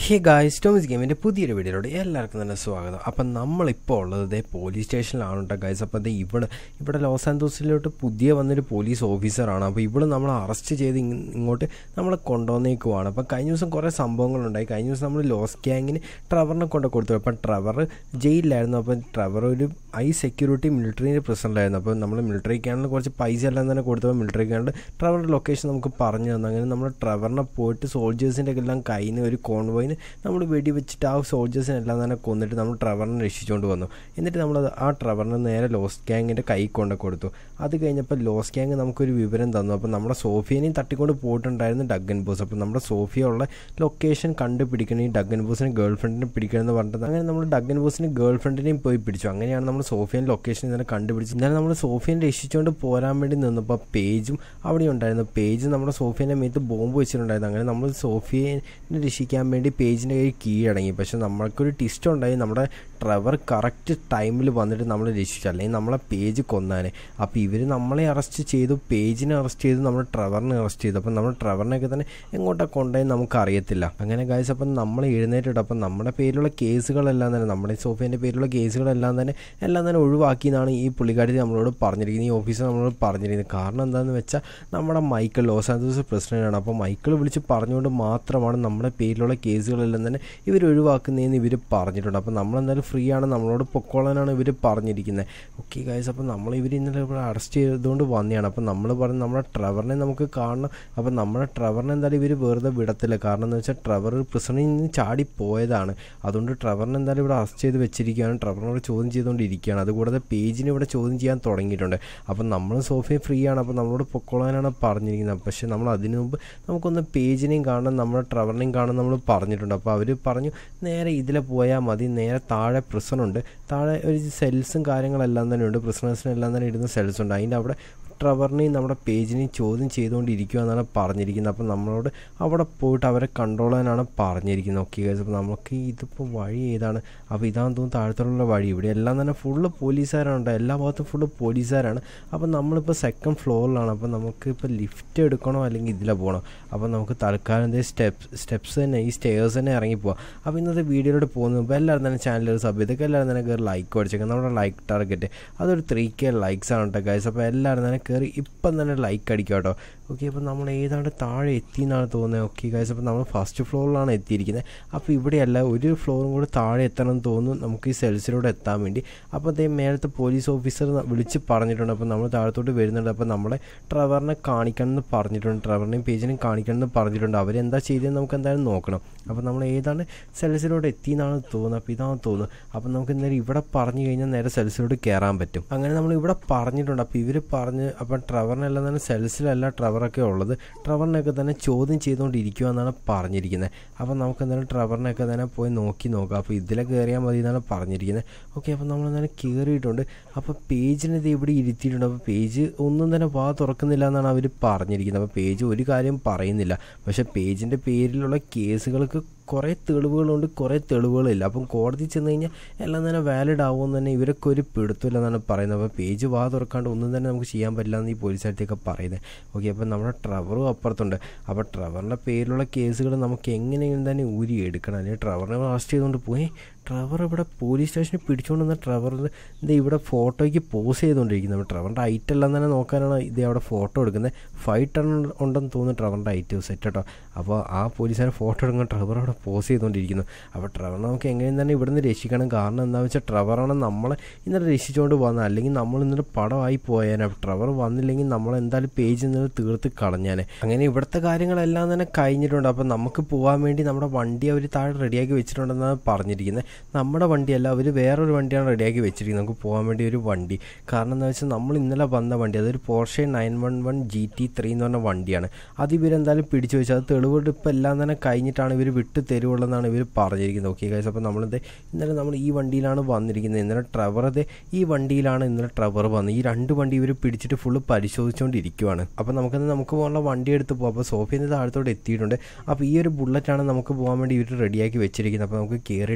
Hey guys ടോമിസ് ഗെയിമിൻ്റെ പുതിയൊരു വീഡിയോയിലൂടെ എല്ലാവർക്കും തന്നെ സ്വാഗതം അപ്പം നമ്മളിപ്പോൾ ഉള്ളത് ദേ പോലീസ് സ്റ്റേഷനിലാണ് കേട്ടോ ഗൈസ് അപ്പോൾ ദേ ഇവിടെ ഇവിടെ ലോസ് ആൻഡോസിലോട്ട് പുതിയ വന്നൊരു പോലീസ് ഓഫീസറാണ് അപ്പോൾ ഇവിടെ നമ്മൾ അറസ്റ്റ് ചെയ്ത് ഇങ് ഇങ്ങോട്ട് നമ്മൾ കൊണ്ടുവന്നേക്കുവാണ് അപ്പോൾ കഴിഞ്ഞ ദിവസം കുറേ സംഭവങ്ങളുണ്ടായി കഴിഞ്ഞ ദിവസം നമ്മൾ ലോസ് ഗ്യാങ്ങിന് ട്രവറിനെ കൊണ്ട് കൊടുത്തു അപ്പം ട്രവർ ജയിലിലായിരുന്നു അപ്പം ട്രവർ ഒരു ഐ സെക്യൂരിറ്റി മിലിറ്ററിൻ്റെ പ്രസിഡൻ്റായിരുന്നു അപ്പോൾ നമ്മൾ മിലിറ്ററി ക്യാണിൽ കുറച്ച് പൈസ എല്ലാം തന്നെ കൊടുത്തപ്പോൾ മിലിറ്ററി ക്യാണിൽ ട്രവറിൻ്റെ ലൊക്കേഷൻ നമുക്ക് പറഞ്ഞു തന്നു അങ്ങനെ നമ്മൾ ട്രവറിനെ പോയിട്ട് സോൾജേഴ്സിൻ്റെ എല്ലാം കയ്യിൽ നിന്ന് ഒരു കോൺവോയിന് നമ്മൾ വെടി വെച്ചിട്ട് ആ സോൾജേഴ്സിനെല്ലാം തന്നെ കൊന്നിട്ട് നമ്മൾ ട്രവറിനെ രക്ഷിച്ചുകൊണ്ട് വന്നു എന്നിട്ട് നമ്മൾ ആ ട്രവറിനെ നേരെ ലോസ് ഗ്യാങ്ങിൻ്റെ കൈ കൊണ്ട് കൊടുത്തു അത് കഴിഞ്ഞപ്പോൾ ലോസ് ഗ്യാങ് നമുക്കൊരു വിവരം തന്നു അപ്പോൾ നമ്മുടെ സോഫിയനെയും തട്ടിക്കൊണ്ട് പോയിട്ടുണ്ടായിരുന്നു ഡഗൻ ബോസ് അപ്പോൾ നമ്മുടെ സോഫിയ ഉള്ള ലൊക്കേഷൻ കണ്ടുപിടിക്കണം ഈ ഡഗൻ ബോസിനെ ഗേൾ ഫ്രണ്ടിനെ പിടിക്കണമെന്ന് പറഞ്ഞിട്ട് അങ്ങനെ നമ്മൾ ഡഗൻ ബോസിന് ഗേൾ ഫ്രണ്ടിനെയും പോയി പിടിച്ചു അങ്ങനെയാണ് നമ്മൾ സോഫിയൻ ലൊക്കേഷൻ ഇന്നലെ കണ്ടുപിടിച്ചത് ഇന്നലെ നമ്മൾ സോഫിയൻ രക്ഷിച്ചുകൊണ്ട് പോരാൻ വേണ്ടി നിന്നപ്പോൾ പേജും അവിടെ ഉണ്ടായിരുന്നു പേജ് നമ്മുടെ സോഫിയൻ്റെ മേത്ത് ബോംബ് വെച്ചിട്ടുണ്ടായിരുന്നു അങ്ങനെ നമ്മൾ സോഫിയനെ രക്ഷിക്കാൻ വേണ്ടി പേജിൻ്റെ കയ്യിൽ കീഴടങ്ങി പക്ഷെ നമ്മൾക്കൊരു ടിസ്റ്റ് ഉണ്ടായി നമ്മുടെ ട്രവർ കറക്റ്റ് ടൈമിൽ വന്നിട്ട് നമ്മൾ രക്ഷിച്ചു അല്ലെങ്കിൽ നമ്മളെ പേജ് കൊന്നാനെ അപ്പോൾ ഇവർ നമ്മളെ അറസ്റ്റ് ചെയ്തു പേജിനെ അറസ്റ്റ് ചെയ്തു നമ്മൾ ട്രവറിനെ അറസ്റ്റ് ചെയ്തു അപ്പം നമ്മൾ ട്രവറിനെയൊക്കെ തന്നെ എങ്ങോട്ടാണ് കൊണ്ടുപോയി നമുക്ക് അറിയത്തില്ല അങ്ങനെ ഗായ്സ് അപ്പം നമ്മൾ എഴുന്നേറ്റിട്ട് അപ്പം നമ്മുടെ പേരിലുള്ള കേസുകളെല്ലാം തന്നെ നമ്മുടെ സോഫിയൻ്റെ പേരിലുള്ള കേസുകളെല്ലാം തന്നെ എല്ലാം തന്നെ ഒഴിവാക്കി എന്നാണ് ഈ പുള്ളിക്കാരി നമ്മളോട് പറഞ്ഞിരിക്കുന്നത് ഈ ഓഫീസർ നമ്മളോട് പറഞ്ഞിരിക്കുന്നത് കാരണം എന്താണെന്ന് വെച്ചാൽ നമ്മുടെ മൈക്കിൾ ലോസ് ആൻഡോസ് പ്രസിഡൻ്റാണ് അപ്പോൾ മൈക്കിൾ വിളിച്ച് പറഞ്ഞുകൊണ്ട് മാത്രമാണ് നമ്മുടെ പേരിലുള്ള കേസുകളെല്ലാം തന്നെ ഇവർ ഒഴിവാക്കുന്നതെന്ന് ഇവർ പറഞ്ഞിട്ടുണ്ട് അപ്പോൾ നമ്മളെന്തായാലും ഫ്രീ ആണ് നമ്മളോട് പൊക്കോളാനാണ് ഇവർ പറഞ്ഞിരിക്കുന്നത് ഓക്കെ ഗൈസ് അപ്പോൾ നമ്മൾ ഇവർ ഇന്നലെ ഇവിടെ അറസ്റ്റ് ചെയ്തുകൊണ്ട് വന്നതാണ് അപ്പോൾ നമ്മൾ പറഞ്ഞ് നമ്മുടെ ട്രവറിനെ നമുക്ക് കാണണം അപ്പോൾ നമ്മുടെ ട്രവറിനെ എന്തായാലും ഇവർ വെറുതെ വിടത്തില്ല കാരണം എന്ന് വെച്ചാൽ ട്രവർ പ്രിസണിൽ നിന്ന് ചാടി പോയതാണ് അതുകൊണ്ട് ട്രവറിനെ എന്തായാലും ഇവിടെ അറസ്റ്റ് ചെയ്ത് വെച്ചിരിക്കുകയാണ് ട്രവറിനോട് ചോദ്യം ചെയ്തുകൊണ്ടിരിക്കുകയാണ് അതുകൂടാതെ പേജിന് ഇവിടെ ചോദ്യം ചെയ്യാൻ തുടങ്ങിയിട്ടുണ്ട് അപ്പം നമ്മൾ സോഫിയ ഫ്രീ ആണ് അപ്പോൾ നമ്മളോട് പൊക്കോളാനാണ് പറഞ്ഞിരിക്കുന്നത് പക്ഷേ നമ്മൾ അതിനു മുമ്പ് നമുക്കൊന്ന് പേജിനെയും കാണണം നമ്മുടെ ട്രവറിനെയും കാണാൻ നമ്മൾ പറഞ്ഞിട്ടുണ്ട് അപ്പോൾ അവർ പറഞ്ഞു നേരെ ഇതിലെ പോയാൽ മതി നേരെ താഴെ പ്രിസണുണ്ട് താഴെ ഒരു സെൽസും കാര്യങ്ങളെല്ലാം തന്നെ ഉണ്ട് പ്രിസണേഴ്സിനെല്ലാം തന്നെ ഇടുന്ന സെൽസ് ഉണ്ട് അതിൻ്റെ അവിടെ ട്രവറിനെയും നമ്മുടെ പേജിനെയും ചോദ്യം ചെയ്തുകൊണ്ടിരിക്കുക എന്നാണ് പറഞ്ഞിരിക്കുന്നത് അപ്പോൾ നമ്മളോട് അവിടെ പോയിട്ട് അവരെ കൺട്രോൾ ചെയ്യാനാണ് പറഞ്ഞിരിക്കുന്നത് ഓക്കെ ഗൈസ് അപ്പോൾ നമുക്ക് ഇതിപ്പോൾ വഴി ഏതാണ് അപ്പോൾ ഇതാണെന്ന് തോന്നുന്നു താഴത്തോടുള്ള വഴി ഇവിടെ എല്ലാം തന്നെ ഫുള്ള് പോലീസുകാരാണ് എല്ലാ ഭാഗത്തും ഫുള്ള് പോലീസുകാരാണ് അപ്പോൾ നമ്മളിപ്പോൾ സെക്കൻഡ് ഫ്ലോറിലാണ് അപ്പോൾ നമുക്ക് ഇപ്പോൾ ലിഫ്റ്റ് എടുക്കണോ അല്ലെങ്കിൽ ഇതിലെ പോകണോ അപ്പോൾ നമുക്ക് തൽക്കാലം എന്തേ സ്റ്റെപ്സ് സ്റ്റെപ്സ് തന്നെ ഈ സ്റ്റെയർസ് തന്നെ ഇറങ്ങിപ്പോവാം അപ്പോൾ ഇന്നത്തെ വീഡിയോയിലോട്ട് പോകുന്നത് ഇപ്പോൾ എല്ലാവരും തന്നെ ചാനൽ സബ് ചെയ്തൊക്കെ എല്ലാവരും തന്നെ കയറി ലൈക്ക് അടിച്ചേക്കാം നമ്മുടെ ലൈക്ക് ടാർഗറ്റ് അതൊരു ത്രീ കെ ലൈക്സ് ആണ് കേട്ടോ ഗൈസ് അപ്പോൾ എല്ലാവരും തന്നെ കയറി ഇപ്പം തന്നെ ലൈക്ക് അടിക്കുക കേട്ടോ ഓക്കെ അപ്പോൾ നമ്മൾ ഏതാണ്ട് താഴെ എത്തി എന്നാണ് തോന്നുന്നത് ഓക്കെ ഗൈസ് അപ്പോൾ നമ്മൾ ഫസ്റ്റ് ഫ്ലോറിലാണ് എത്തിയിരിക്കുന്നത് അപ്പോൾ ഇവിടെയല്ല ഒരു ഫ്ലോറും കൂടി താഴെ എത്തണം എന്ന് തോന്നുന്നു നമുക്ക് ഈ സെൽസിലൂടെ എത്താൻ വേണ്ടി അപ്പോൾ അതേ മേലത്തെ പോലീസ് ഓഫീസർ വിളിച്ച് പറഞ്ഞിട്ടുണ്ട് അപ്പോൾ നമ്മൾ താഴത്തോട്ട് വരുന്നുണ്ട് അപ്പോൾ നമ്മളെ ട്രവറിനെ കാണിക്കണം എന്ന് പറഞ്ഞിട്ടുണ്ട് ട്രവറിനെയും പേജിനെയും കാണിക്കണം എന്ന് പറഞ്ഞിട്ടുണ്ട് അവരെന്താ ചെയ്തതെന്ന് നമുക്ക് എന്തായാലും നോക്കണം അപ്പോൾ നമ്മൾ ഏതാണ്ട് സെൽസിലൂടെ എത്തി എന്നാണ് തോന്നുന്നത് അപ്പോൾ ഇതാണ് തോന്നുന്നത് അപ്പോൾ നമുക്ക് നേരെ ഇവിടെ പറഞ്ഞു കഴിഞ്ഞാൽ നേരെ സെൽസിലോട്ട് കയറാൻ പറ്റും അങ്ങനെ നമ്മൾ ഇവിടെ പറഞ്ഞിട്ടുണ്ട് അപ്പോൾ ഇവർ പറഞ്ഞ് അപ്പോൾ ട്രവറിനെല്ലാം തന്നെ സെൽസിലല്ല ട്രവറൊക്കെ ഉള്ളത് ട്രവറിനെയൊക്കെ തന്നെ ചോദ്യം ചെയ്തുകൊണ്ടിരിക്കുക എന്നാണ് പറഞ്ഞിരിക്കുന്നത് അപ്പോൾ നമുക്ക് എന്തായാലും ട്രവറിനെയൊക്കെ തന്നെ പോയി നോക്കി നോക്കാം അപ്പോൾ ഇതിലെ കയറിയാൽ മതി എന്നാണ് പറഞ്ഞിരിക്കുന്നത് ഓക്കെ അപ്പോൾ നമ്മൾ എന്തായാലും കയറിയിട്ടുണ്ട് അപ്പോൾ പേജിന് ഇത് ഇവിടെ ഇരുത്തിയിട്ടുണ്ട് അപ്പോൾ പേജ് ഒന്നും തന്നെ വാ തുറക്കുന്നില്ല എന്നാണ് അവർ പറഞ്ഞിരിക്കുന്നത് അപ്പോൾ പേജ് ഒരു കാര്യം പറയുന്നില്ല പക്ഷേ പേജിൻ്റെ പേരിലുള്ള കേസുകൾക്ക് കുറേ തെളിവുകളുണ്ട് കുറേ തെളിവുകളില്ല അപ്പം കോടതി ചെന്ന് കഴിഞ്ഞാൽ എല്ലാം തന്നെ വാലിഡ് ആവുമെന്ന് തന്നെ ഇവരൊക്കെ ഒരു പിടുത്തമില്ലെന്നാണ് പറയുന്നത് അപ്പോൾ പേജ് വാ തുറക്കാണ്ട് ഒന്നും തന്നെ നമുക്ക് ചെയ്യാൻ പറ്റില്ല എന്ന് ഈ പോലീസുകാരത്തെയൊക്കെ പറയുന്നത് ഓക്കെ അപ്പോൾ നമ്മുടെ ട്രവറും അപ്പുറത്തുണ്ട് അപ്പോൾ ട്രവറിൻ്റെ പേരിലുള്ള കേസുകൾ നമുക്ക് എങ്ങനെയും തന്നെ ഊരി എടുക്കണം അല്ലെങ്കിൽ ട്രവറിനെ അറസ്റ്റ് ചെയ്തുകൊണ്ട് പോയി ട്രവർ ഇവിടെ പോലീസ് സ്റ്റേഷനിൽ പിടിച്ചുകൊണ്ട് വന്ന ട്രവറിന് ഇത് ഇവിടെ ഫോട്ടോയ്ക്ക് പോസ് ചെയ്തുകൊണ്ടിരിക്കുന്നത് ട്രവറിൻ്റെ ഐറ്റം എല്ലാം തന്നെ നോക്കാനാണ് ഇത് അവിടെ ഫോട്ടോ എടുക്കുന്നത് ഫൈവ് ടൺ ഉണ്ടെന്ന് തോന്നുന്നു ട്രവറിൻ്റെ ഐറ്റം സെറ്റ് കേട്ടോ അപ്പോൾ ആ പോലീസുകാരെ ഫോട്ടോ എടുക്കുന്ന ട്രവർ അവിടെ പോസ് ചെയ്തുകൊണ്ടിരിക്കുന്നു അപ്പോൾ ട്രവറിനെ നമുക്ക് എങ്ങനെയും തന്നെ ഇവിടുന്ന് രക്ഷിക്കണം കാരണം എന്താണെന്ന് വെച്ചാൽ ട്രവറാണ് നമ്മളെ ഇന്നലെ രക്ഷിച്ചുകൊണ്ട് വന്നത് അല്ലെങ്കിൽ നമ്മൾ ഇന്നലെ പടമായി പോയാൽ ട്രവർ വന്നില്ലെങ്കിൽ നമ്മൾ എന്തായാലും പേജ് ഇന്നലെ തീർത്ത് കളഞ്ഞാനെ അങ്ങനെ ഇവിടുത്തെ കാര്യങ്ങളെല്ലാം തന്നെ കഴിഞ്ഞിട്ടുണ്ട് അപ്പോൾ നമുക്ക് പോകാൻ വേണ്ടി നമ്മുടെ വണ്ടി അവർ താഴെ റെഡിയാക്കി വെച്ചിട്ടുണ്ടെന്നാണ് പറഞ്ഞിരിക്കുന്നത് നമ്മുടെ വണ്ടിയല്ല അവർ വേറൊരു വണ്ടിയാണ് റെഡിയാക്കി വെച്ചിരിക്കുന്നത് നമുക്ക് പോകാൻ വേണ്ടി ഒരു വണ്ടി കാരണം എന്താ വെച്ചാൽ നമ്മൾ ഇന്നലെ വന്ന വണ്ടി അതൊരു Porsche nine one one G T three എന്ന് പറഞ്ഞ വണ്ടിയാണ് അത് ഇവരെന്തായാലും പിടിച്ചു വെച്ചു അത് തെളിവെടുപ്പ് എല്ലാം തന്നെ കഴിഞ്ഞിട്ടാണ് ഇവർ വിട്ട് തരുവുള്ളതെന്നാണ് ഇവർ പറഞ്ഞിരിക്കുന്നത് ഓക്കെ ഗൈസ് അപ്പോൾ നമ്മളിത് ഇന്നലെ നമ്മൾ ഈ വണ്ടിയിലാണ് വന്നിരിക്കുന്നത് ഇന്നലെ ട്രവർ അത് ഈ വണ്ടിയിലാണ് ഇന്നലെ ട്രവർ വന്നത് ഈ രണ്ട് വണ്ടി ഇവർ പിടിച്ചിട്ട് ഫുള്ള് പരിശോധിച്ചുകൊണ്ടിരിക്കുവാണ് അപ്പോൾ നമുക്കത് നമുക്ക് പോകാനുള്ള വണ്ടി എടുത്ത് പോകാം അപ്പോൾ സോഫിയിൽ നിന്ന് താഴത്തോട്ട് എത്തിയിട്ടുണ്ട് അപ്പോൾ ഈ ഒരു ബുള്ളറ്റാണ് നമുക്ക് പോകാൻ വേണ്ടി ഇവർ റെഡിയാക്കി വെച്ചിരിക്കുന്നത് അപ്പോൾ നമുക്ക് കയറിയിട്ട് ഹെൽമെറ്റ്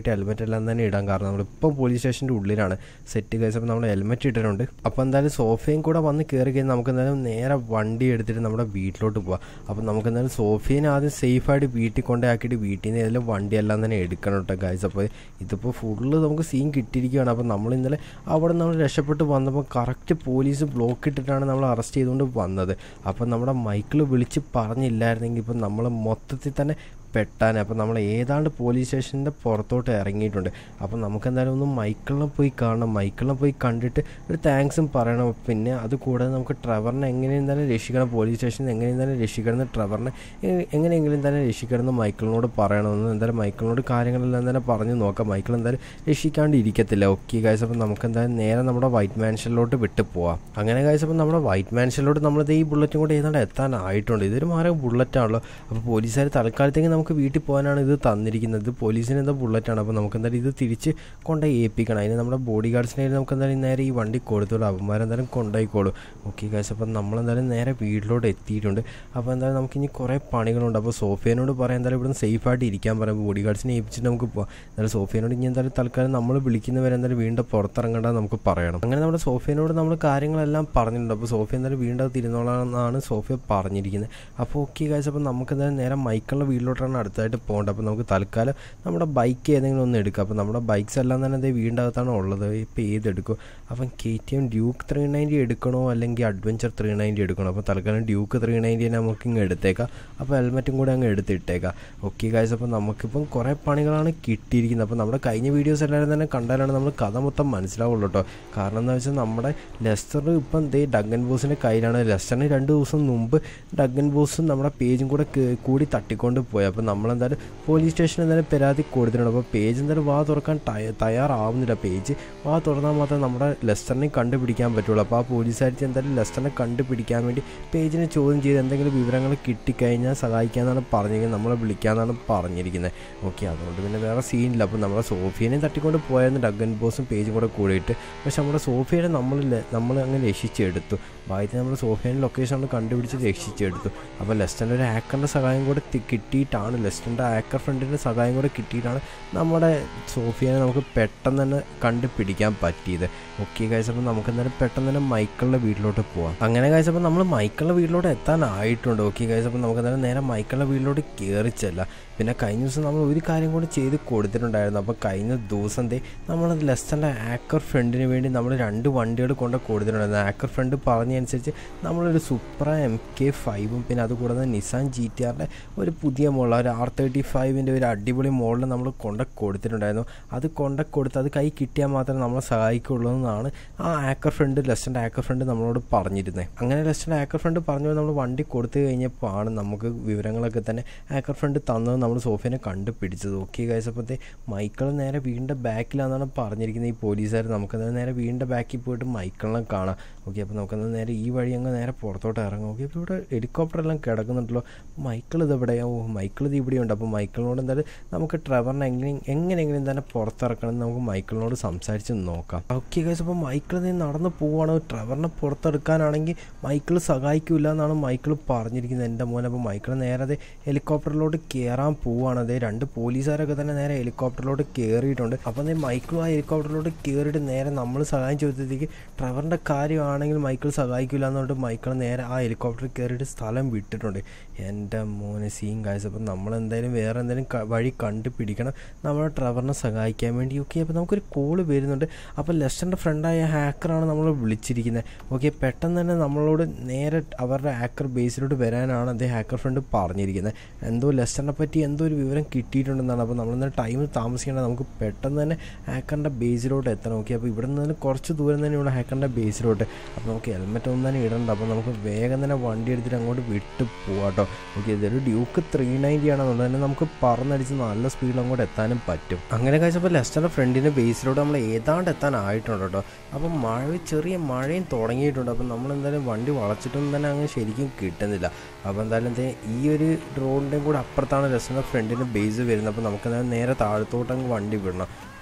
ഹെൽമെറ്റ് എല്ലാം തന്നെ ഇടാൻ കാരണം നമ്മളിപ്പം പോലീസ് സ്റ്റേഷൻ്റെ ഉള്ളിലാണ് സെറ്റ് കേസ് അപ്പോൾ നമ്മൾ ഹെൽമെറ്റ് ഇട്ടിട്ടുണ്ട് അപ്പോൾ എന്തായാലും സോഫയും കൂടെ വന്ന് കയറി കഴിഞ്ഞാൽ നമുക്ക് എന്തായാലും നേരെ വണ്ടി എടുത്തിട്ട് നമ്മുടെ വീട്ടിലോട്ട് പോവാം അപ്പോൾ നമുക്ക് എന്തായാലും സോഫിയനെ ആദ്യം സേഫായിട്ട് വീട്ടിൽ കൊണ്ടാക്കിയിട്ട് വീട്ടിൽ നിന്ന് ഏതെങ്കിലും വണ്ടി എല്ലാം തന്നെ എടുക്കണം കേട്ടോ ഗൈസ് അപ്പോൾ ഇതിപ്പോൾ ഫുള്ള് നമുക്ക് സീൻ കിട്ടിയിരിക്കുകയാണ് അപ്പോൾ നമ്മൾ ഇന്നലെ അവിടെ നമ്മൾ രക്ഷപ്പെട്ട് വന്നപ്പോൾ കറക്റ്റ് പോലീസ് ബ്ലോക്ക് ഇട്ടിട്ടാണ് നമ്മൾ അറസ്റ്റ് ചെയ്തുകൊണ്ട് വന്നത് അപ്പോൾ നമ്മുടെ മൈക്കിൾ വിളിച്ച് പറഞ്ഞില്ലായിരുന്നെങ്കിൽ ഇപ്പം നമ്മൾ മൊത്തത്തിൽ തന്നെ പെട്ടാൻ അപ്പോൾ നമ്മൾ ഏതാണ്ട് പോലീസ് സ്റ്റേഷൻ്റെ പുറത്തോട്ട് ഇറങ്ങിയിട്ടുണ്ട് അപ്പോൾ നമുക്ക് എന്തായാലും ഒന്ന് മൈക്കിളിനെ പോയി കാണണം മൈക്കിളിനെ പോയി കണ്ടിട്ട് ഒരു താങ്ക്സും പറയണം പിന്നെ അത് കൂടാതെ നമുക്ക് ട്രവറിനെ എങ്ങനെയും തന്നെ രക്ഷിക്കണം പോലീസ് സ്റ്റേഷനിൽ എങ്ങനെയും തന്നെ രക്ഷിക്കണം എന്ന് ട്രവറിനെ എ- എങ്ങനെയെങ്കിലും തന്നെ രക്ഷിക്കണം എന്ന് മൈക്കിളിനോട് പറയണമെന്ന് എന്തായാലും മൈക്കിളിനോട് കാര്യങ്ങളെല്ലാം തന്നെ പറഞ്ഞു നോക്കാം മൈക്കിൾ എന്തായാലും രക്ഷിക്കാണ്ട് ഇരിക്കത്തില്ല ഓക്കെ ഗായ്സ് അപ്പോൾ നമുക്ക് എന്തായാലും നേരെ നമ്മുടെ വൈറ്റ് മാൻഷനിലോട്ട് വിട്ട് പോവാം അങ്ങനെ ഗായ്സ് അപ്പോൾ നമ്മുടെ വൈറ്റ് മാൻഷനിലോട്ട് നമ്മളിത് ഈ ബുള്ളറ്റും കൂടെ ഏതാണ്ട് എത്താനായിട്ടുണ്ട് ഇതൊരു മാറി ബുള്ളറ്റാണല്ലോ അപ്പോൾ പോലീസുകാർ തൽക്കാലത്തേക്ക് നമുക്ക് വീട്ടിൽ പോകാനാണ് ഇത് തന്നിരിക്കുന്നത് ഇത് പോലീസിന് എന്താ ബുള്ളറ്റാണ് അപ്പോൾ നമുക്ക് എന്തായാലും ഇത് തിരിച്ച് കൊണ്ടുപോയി ഏൽപ്പിക്കണം അതിന് നമ്മുടെ ബോഡി ഗാർഡ്സിനെ നമുക്ക് എന്തായാലും നേരെ ഈ വണ്ടി കൊടുത്തോളൂ അവന്മാരെന്തായാലും കൊണ്ടുപോയിക്കോളും ഓക്കെ ഗായ്സ് അപ്പോൾ നമ്മളെന്തായാലും നേരെ വീട്ടിലോട്ട് എത്തിയിട്ടുണ്ട് അപ്പോൾ എന്തായാലും നമുക്ക് ഇനി കുറേ പണികളുണ്ട് അപ്പോൾ സോഫിയനോട് പറയാം എന്തായാലും ഇവിടുന്ന് സേഫായിട്ട് ഇരിക്കാൻ പറയാം ബോഡി ഗാർഡ്സിനെ ഏൽപ്പിച്ചിട്ട് നമുക്ക് പോകാം എന്നാലും സോഫിയനോട് ഇനി എന്തായാലും തൽക്കാലം നമ്മൾ വിളിക്കുന്നവരെ എന്തായാലും വീണ്ടും പുറത്തിറങ്ങേണ്ട നമുക്ക് പറയണം അങ്ങനെ നമ്മുടെ സോഫിയനോട് നമ്മൾ കാര്യങ്ങളെല്ലാം പറഞ്ഞിട്ടുണ്ട് അപ്പോൾ സോഫിയ എന്തായാലും വീണ്ടും അത് തിരുന്നോളാമെന്നാണ് സോഫിയ പറഞ്ഞിരിക്കുന്നത് അപ്പോൾ ഓക്കെ കാഴ്ച അപ്പോൾ നമുക്ക് എന്തായാലും നേരെ മൈക്കിളിൻ്റെ വീട്ടിലോട്ടാണ് അടുത്തായിട്ട് പോകേണ്ടത് അപ്പോൾ നമുക്ക് തൽക്കാലം നമ്മുടെ ബൈക്ക് ഏതെങ്കിലും ഒന്ന് എടുക്കാം അപ്പോൾ നമ്മുടെ ബൈക്സ് എല്ലാം തന്നെ അതേ വീടിൻ്റെ അകത്താണ് ഉള്ളത് ഇപ്പോൾ ഏതെടുക്കും അപ്പം K T M Duke three ninety എടുക്കണോ അല്ലെങ്കിൽ അഡ്വഞ്ചർ ത്രീ നയൻറ്റി എടുക്കണോ അപ്പോൾ തൽക്കാലം ഡ്യൂക്ക് ത്രീ നയൻറ്റി നമുക്ക് ഇങ്ങ് എടുത്തേക്കാം അപ്പോൾ ഹെൽമെറ്റും കൂടെ അങ്ങ് എടുത്തിട്ടേക്കാം ഓക്കെ കാഴ്ച അപ്പോൾ നമുക്കിപ്പം കുറേ പണികളാണ് കിട്ടിയിരിക്കുന്നത് അപ്പോൾ നമ്മുടെ കഴിഞ്ഞ വീഡിയോസ് എല്ലാവരും തന്നെ കണ്ടാലാണ് നമ്മൾ കഥ മൊത്തം മനസ്സിലാവുള്ളൂ കേട്ടോ കാരണം എന്താ വെച്ചാൽ നമ്മുടെ ലെസ്റ്റർ ഇപ്പം ദേ ഡഗൻ ബോസിൻ്റെ കയ്യിലാണ് ലെസ്റ്ററിന് രണ്ട് ദിവസം മുമ്പ് ഡഗൻ ബോസും നമ്മുടെ പേജും കൂടെ കേ- കൂടി തട്ടിക്കൊണ്ട് പോയി അപ്പോൾ നമ്മളെന്തായാലും പോലീസ് സ്റ്റേഷനിൽ എന്തായാലും പരാതി കൊടുത്തിട്ടുണ്ട് അപ്പോൾ പേജ് എന്തായാലും വാ തുറക്കാൻ തയ്യ- തയ്യാറാവുന്നില്ല പേജ് വാ തുറന്നാൽ മാത്രമേ നമ്മുടെ ലെസ്റ്ററിനെ കണ്ടുപിടിക്കാൻ പറ്റുള്ളൂ അപ്പോൾ ആ പോലീസുകാർക്ക് എന്തായാലും ലെസ്റ്ററിനെ കണ്ടുപിടിക്കാൻ വേണ്ടി പേജിനെ ചോദ്യം ചെയ്ത് എന്തെങ്കിലും വിവരങ്ങൾ കിട്ടിക്കഴിഞ്ഞാൽ സഹായിക്കാമെന്നാണ് പറഞ്ഞിരിക്കുന്നത് നമ്മളെ വിളിക്കാമെന്നാണ് പറഞ്ഞിരിക്കുന്നത് ഓക്കെ അതുകൊണ്ട് പിന്നെ വേറെ സീനില്ല അപ്പോൾ നമ്മുടെ സോഫിയനെയും തട്ടിക്കൊണ്ട് പോയായിരുന്നു ഡഗൻ ബോസും പേജും കൂടെ കൂടിയിട്ട് പക്ഷെ നമ്മുടെ സോഫിയനെ നമ്മൾ നമ്മൾ അങ്ങ് രക്ഷിച്ചെടുത്തു ബാക്കി നമ്മുടെ സോഫിയൻ്റെ ലൊക്കേഷൻ നമ്മൾ കണ്ടുപിടിച്ച് രക്ഷിച്ചെടുത്തു അപ്പോൾ ലെസ്റ്ററിൻ്റെ ഒരു ആക്കറിൻ്റെ സഹായം കൂടെ തി- കിട്ടിയിട്ടാണ് ലെസ്റ്ററിൻ്റെ ആക്കർ ഫ്രണ്ടിൻ്റെ സഹായം കൂടെ കിട്ടിയിട്ടാണ് നമ്മുടെ സോഫിയനെ നമുക്ക് പെട്ടെന്ന് തന്നെ കണ്ടുപിടിക്കാൻ പറ്റിയത് ഓക്കെ കാഴ്ച അപ്പോൾ നമുക്ക് എന്തായാലും പെട്ടെന്ന് തന്നെ മൈക്കിളിൻ്റെ വീട്ടിലോട്ട് പോവാം അങ്ങനെ കാഴ്ച അപ്പോൾ നമ്മൾ മൈക്കിളിൻ്റെ വീട്ടിലോട്ട് എത്താനായിട്ടുണ്ട് ഓക്കെ കാഴ്ച അപ്പോൾ നമുക്ക് എന്തായാലും നേരെ മൈക്കിളിൻ്റെ വീട്ടിലോട്ട് കയറിച്ചല്ല പിന്നെ കഴിഞ്ഞ ദിവസം നമ്മൾ ഒരു കാര്യം കൂടി ചെയ്ത് കൊടുത്തിട്ടുണ്ടായിരുന്നു അപ്പോൾ കഴിഞ്ഞ ദിവസം ദേ നമ്മൾ ലെസ്റ്ററിൻ്റെ ആക്കർ ഫ്രണ്ടിന് വേണ്ടി നമ്മൾ രണ്ട് വണ്ടികൾ കൊണ്ട് കൊടുത്തിട്ടുണ്ടായിരുന്നു ആക്കർ ഫ്രണ്ട് പറഞ്ഞതനുസരിച്ച് നമ്മളൊരു സൂപ്ര എം കെ ഫൈവും പിന്നെ അതുകൂടാതെ നിസാൻ ജി ടി ആറിൻ്റെ ഒരു പുതിയ മോഡൽ ഒരു ആർ തേർട്ടി ഫൈവിൻ്റെ ഒരു അടിപൊളി മോഡൽ നമ്മൾ കൊണ്ട കൊടുത്തിട്ടുണ്ടായിരുന്നു അത് കൊണ്ട കൊടുത്ത് അത് കൈ കിട്ടിയാൽ മാത്രമേ നമ്മളെ സഹായിക്കുള്ളൂ എന്നാണ് ആ ആക്കർ ഫ്രണ്ട് ലെസ്റ്ററിൻ്റെ ആക്കർ ഫ്രണ്ട് നമ്മളോട് പറഞ്ഞിരുന്നത് അങ്ങനെ ലെസ്റ്ററിൻ്റെ ആക്കർ ഫ്രണ്ട് പറഞ്ഞു നമ്മൾ വണ്ടി കൊടുത്തു കഴിഞ്ഞപ്പോൾ ആണ് നമുക്ക് വിവരങ്ങളൊക്കെ തന്നെ ആക്കർ ഫ്രണ്ട് തന്നത് നമ്മൾ സോഫിയനെ കണ്ടുപിടിച്ചത് ഓക്കെ കഴിച്ചപ്പോഴത്തെ മൈക്കിൾ നേരെ വീടിൻ്റെ ബാക്കിലാണെന്നാണ് പറഞ്ഞിരിക്കുന്നത് ഈ പോലീസുകാർ നമുക്ക് നേരെ വീടിൻ്റെ ബാക്കിൽ പോയിട്ട് മൈക്കിളിനെ കാണാം ഓക്കെ അപ്പോൾ നമുക്കെന്നാൽ നേരെ ഈ വഴി അങ്ങ് നേരെ പുറത്തോട്ട് ഇറങ്ങും ഓക്കെ ഇപ്പോൾ ഇവിടെ ഹെലികോപ്റ്റർ എല്ലാം കിടക്കുന്നുണ്ടല്ലോ മൈക്കിൾ ഇത് എവിടെയാ ഓ മൈക്കിൾ ഇത് ഇവിടെയുണ്ട് അപ്പോൾ മൈക്കിളിനോട് എന്തായാലും നമുക്ക് ട്രെവറിനെ എങ്ങനെ എങ്ങനെയെങ്കിലും തന്നെ പുറത്തിറക്കണം എന്ന് നമുക്ക് മൈക്കിളിനോട് സംസാരിച്ച് നോക്കാം ഓക്കെ കേസ് അപ്പോൾ മൈക്കിൾ നീ നടന്ന് പോവുകയാണ് ട്രെവറിനെ പുറത്തെടുക്കാനാണെങ്കിൽ മൈക്കിൾ സഹായിക്കില്ല എന്നാണ് മൈക്കിൾ പറഞ്ഞിരിക്കുന്നത് എൻ്റെ മോനെ അപ്പോൾ മൈക്കിൾ നേരെ അതേ ഹെലികോപ്റ്ററിലോട്ട് കയറാൻ പോവുകയാണ് അതേ രണ്ട് പോലീസുകാരൊക്കെ തന്നെ നേരെ ഹെലികോപ്റ്ററിലോട്ട് കയറിയിട്ടുണ്ട് അപ്പോൾ അതേ മൈക്കിളും ആ ഹെലികോപ്റ്ററിലോട്ട് കയറിയിട്ട് നേരെ നമ്മൾ സഹായം ചോദിച്ചത്തേക്ക് ട്രെവറിൻ്റെ കാര്യമാണെങ്കിൽ മൈക്കിൾ സഹായിക്കില്ല എന്നുകൊണ്ട് മൈക്കിൾ നേരെ ആ ഹെലികോപ്റ്ററിൽ കയറിയിട്ട് സ്ഥലം വിട്ടിട്ടുണ്ട് എൻ്റെ മോനെ സീൻ കാഴ്ച അപ്പം നമ്മളെന്തായാലും വേറെ എന്തെങ്കിലും ക- വഴി കണ്ടുപിടിക്കണം നമ്മുടെ ട്രെവറിനെ സഹായിക്കാൻ വേണ്ടി ഓക്കെ അപ്പോൾ നമുക്കൊരു കോള് വരുന്നുണ്ട് അപ്പോൾ ലെസ്റ്ററിൻ്റെ ഫ്രണ്ടായ ഹാക്കറാണ് നമ്മൾ വിളിച്ചിരിക്കുന്നത് ഓക്കെ പെട്ടെന്ന് തന്നെ നമ്മളോട് നേരെ അവരുടെ ഹാക്കർ ബേസിലോട്ട് വരാനാണ് അതേ ഹാക്കർ ഫ്രണ്ട് പറഞ്ഞിരിക്കുന്നത് എന്തോ ലെസ്റ്ററിനെ പറ്റി എന്തോ ഒരു വിവരം കിട്ടിയിട്ടുണ്ടെന്നാണ് അപ്പോൾ നമ്മളെന്നാൽ ടൈം താമസിക്കേണ്ട നമുക്ക് പെട്ടെന്ന് തന്നെ ഹാക്കറിൻ്റെ ബേസിലോട്ട് എത്തണം ഓക്കെ അപ്പോൾ ഇവിടെ നിന്ന് കുറച്ച് ദൂരം തന്നെയുള്ള ഹാക്കറിൻ്റെ ബേസിലോട്ട് അപ്പോൾ നമുക്ക് ഹെൽമെറ്റ് ഒന്നും തന്നെ ഇടണ്ട അപ്പോൾ നമുക്ക് വേഗം തന്നെ വണ്ടി എടുത്തിട്ട് അങ്ങോട്ട് വിട്ട് പോവാട്ടോ ഓക്കെ ഇതൊരു ഡ്യൂക്ക് ത്രീ നയൻറ്റി ആണെന്നുള്ളത് തന്നെ നമുക്ക് പറന്നടിച്ച് നല്ല സ്പീഡിൽ അങ്ങോട്ട് എത്താനും പറ്റും അങ്ങനെ കഴിച്ചപ്പോൾ ലെസ്റ്ററിൻ്റെ ഫ്രണ്ടിൻ്റെ ബേസിലോട്ട് നമ്മൾ ഏതാണ്ട് എത്താനായിട്ടുണ്ട് കേട്ടോ അപ്പോൾ മഴ ചെറിയ മഴയും തുടങ്ങിയിട്ടുണ്ട് അപ്പോൾ നമ്മൾ എന്തായാലും വണ്ടി വളച്ചിട്ടൊന്നും തന്നെ അങ്ങ് ശരിക്കും കിട്ടുന്നില്ല അപ്പോൾ എന്തായാലും ദേ ഈ ഒരു റോഡിൻ്റെയും കൂടെ അപ്പുറത്താണ് ലെസ്റ്ററിൻ്റെ ഫ്രണ്ടിൻ്റെ ബേസ് വരുന്നത് അപ്പോൾ നമുക്ക് എന്തായാലും നേരെ താഴത്തോട്ട് അങ്ങ് വണ്ടി വിടണം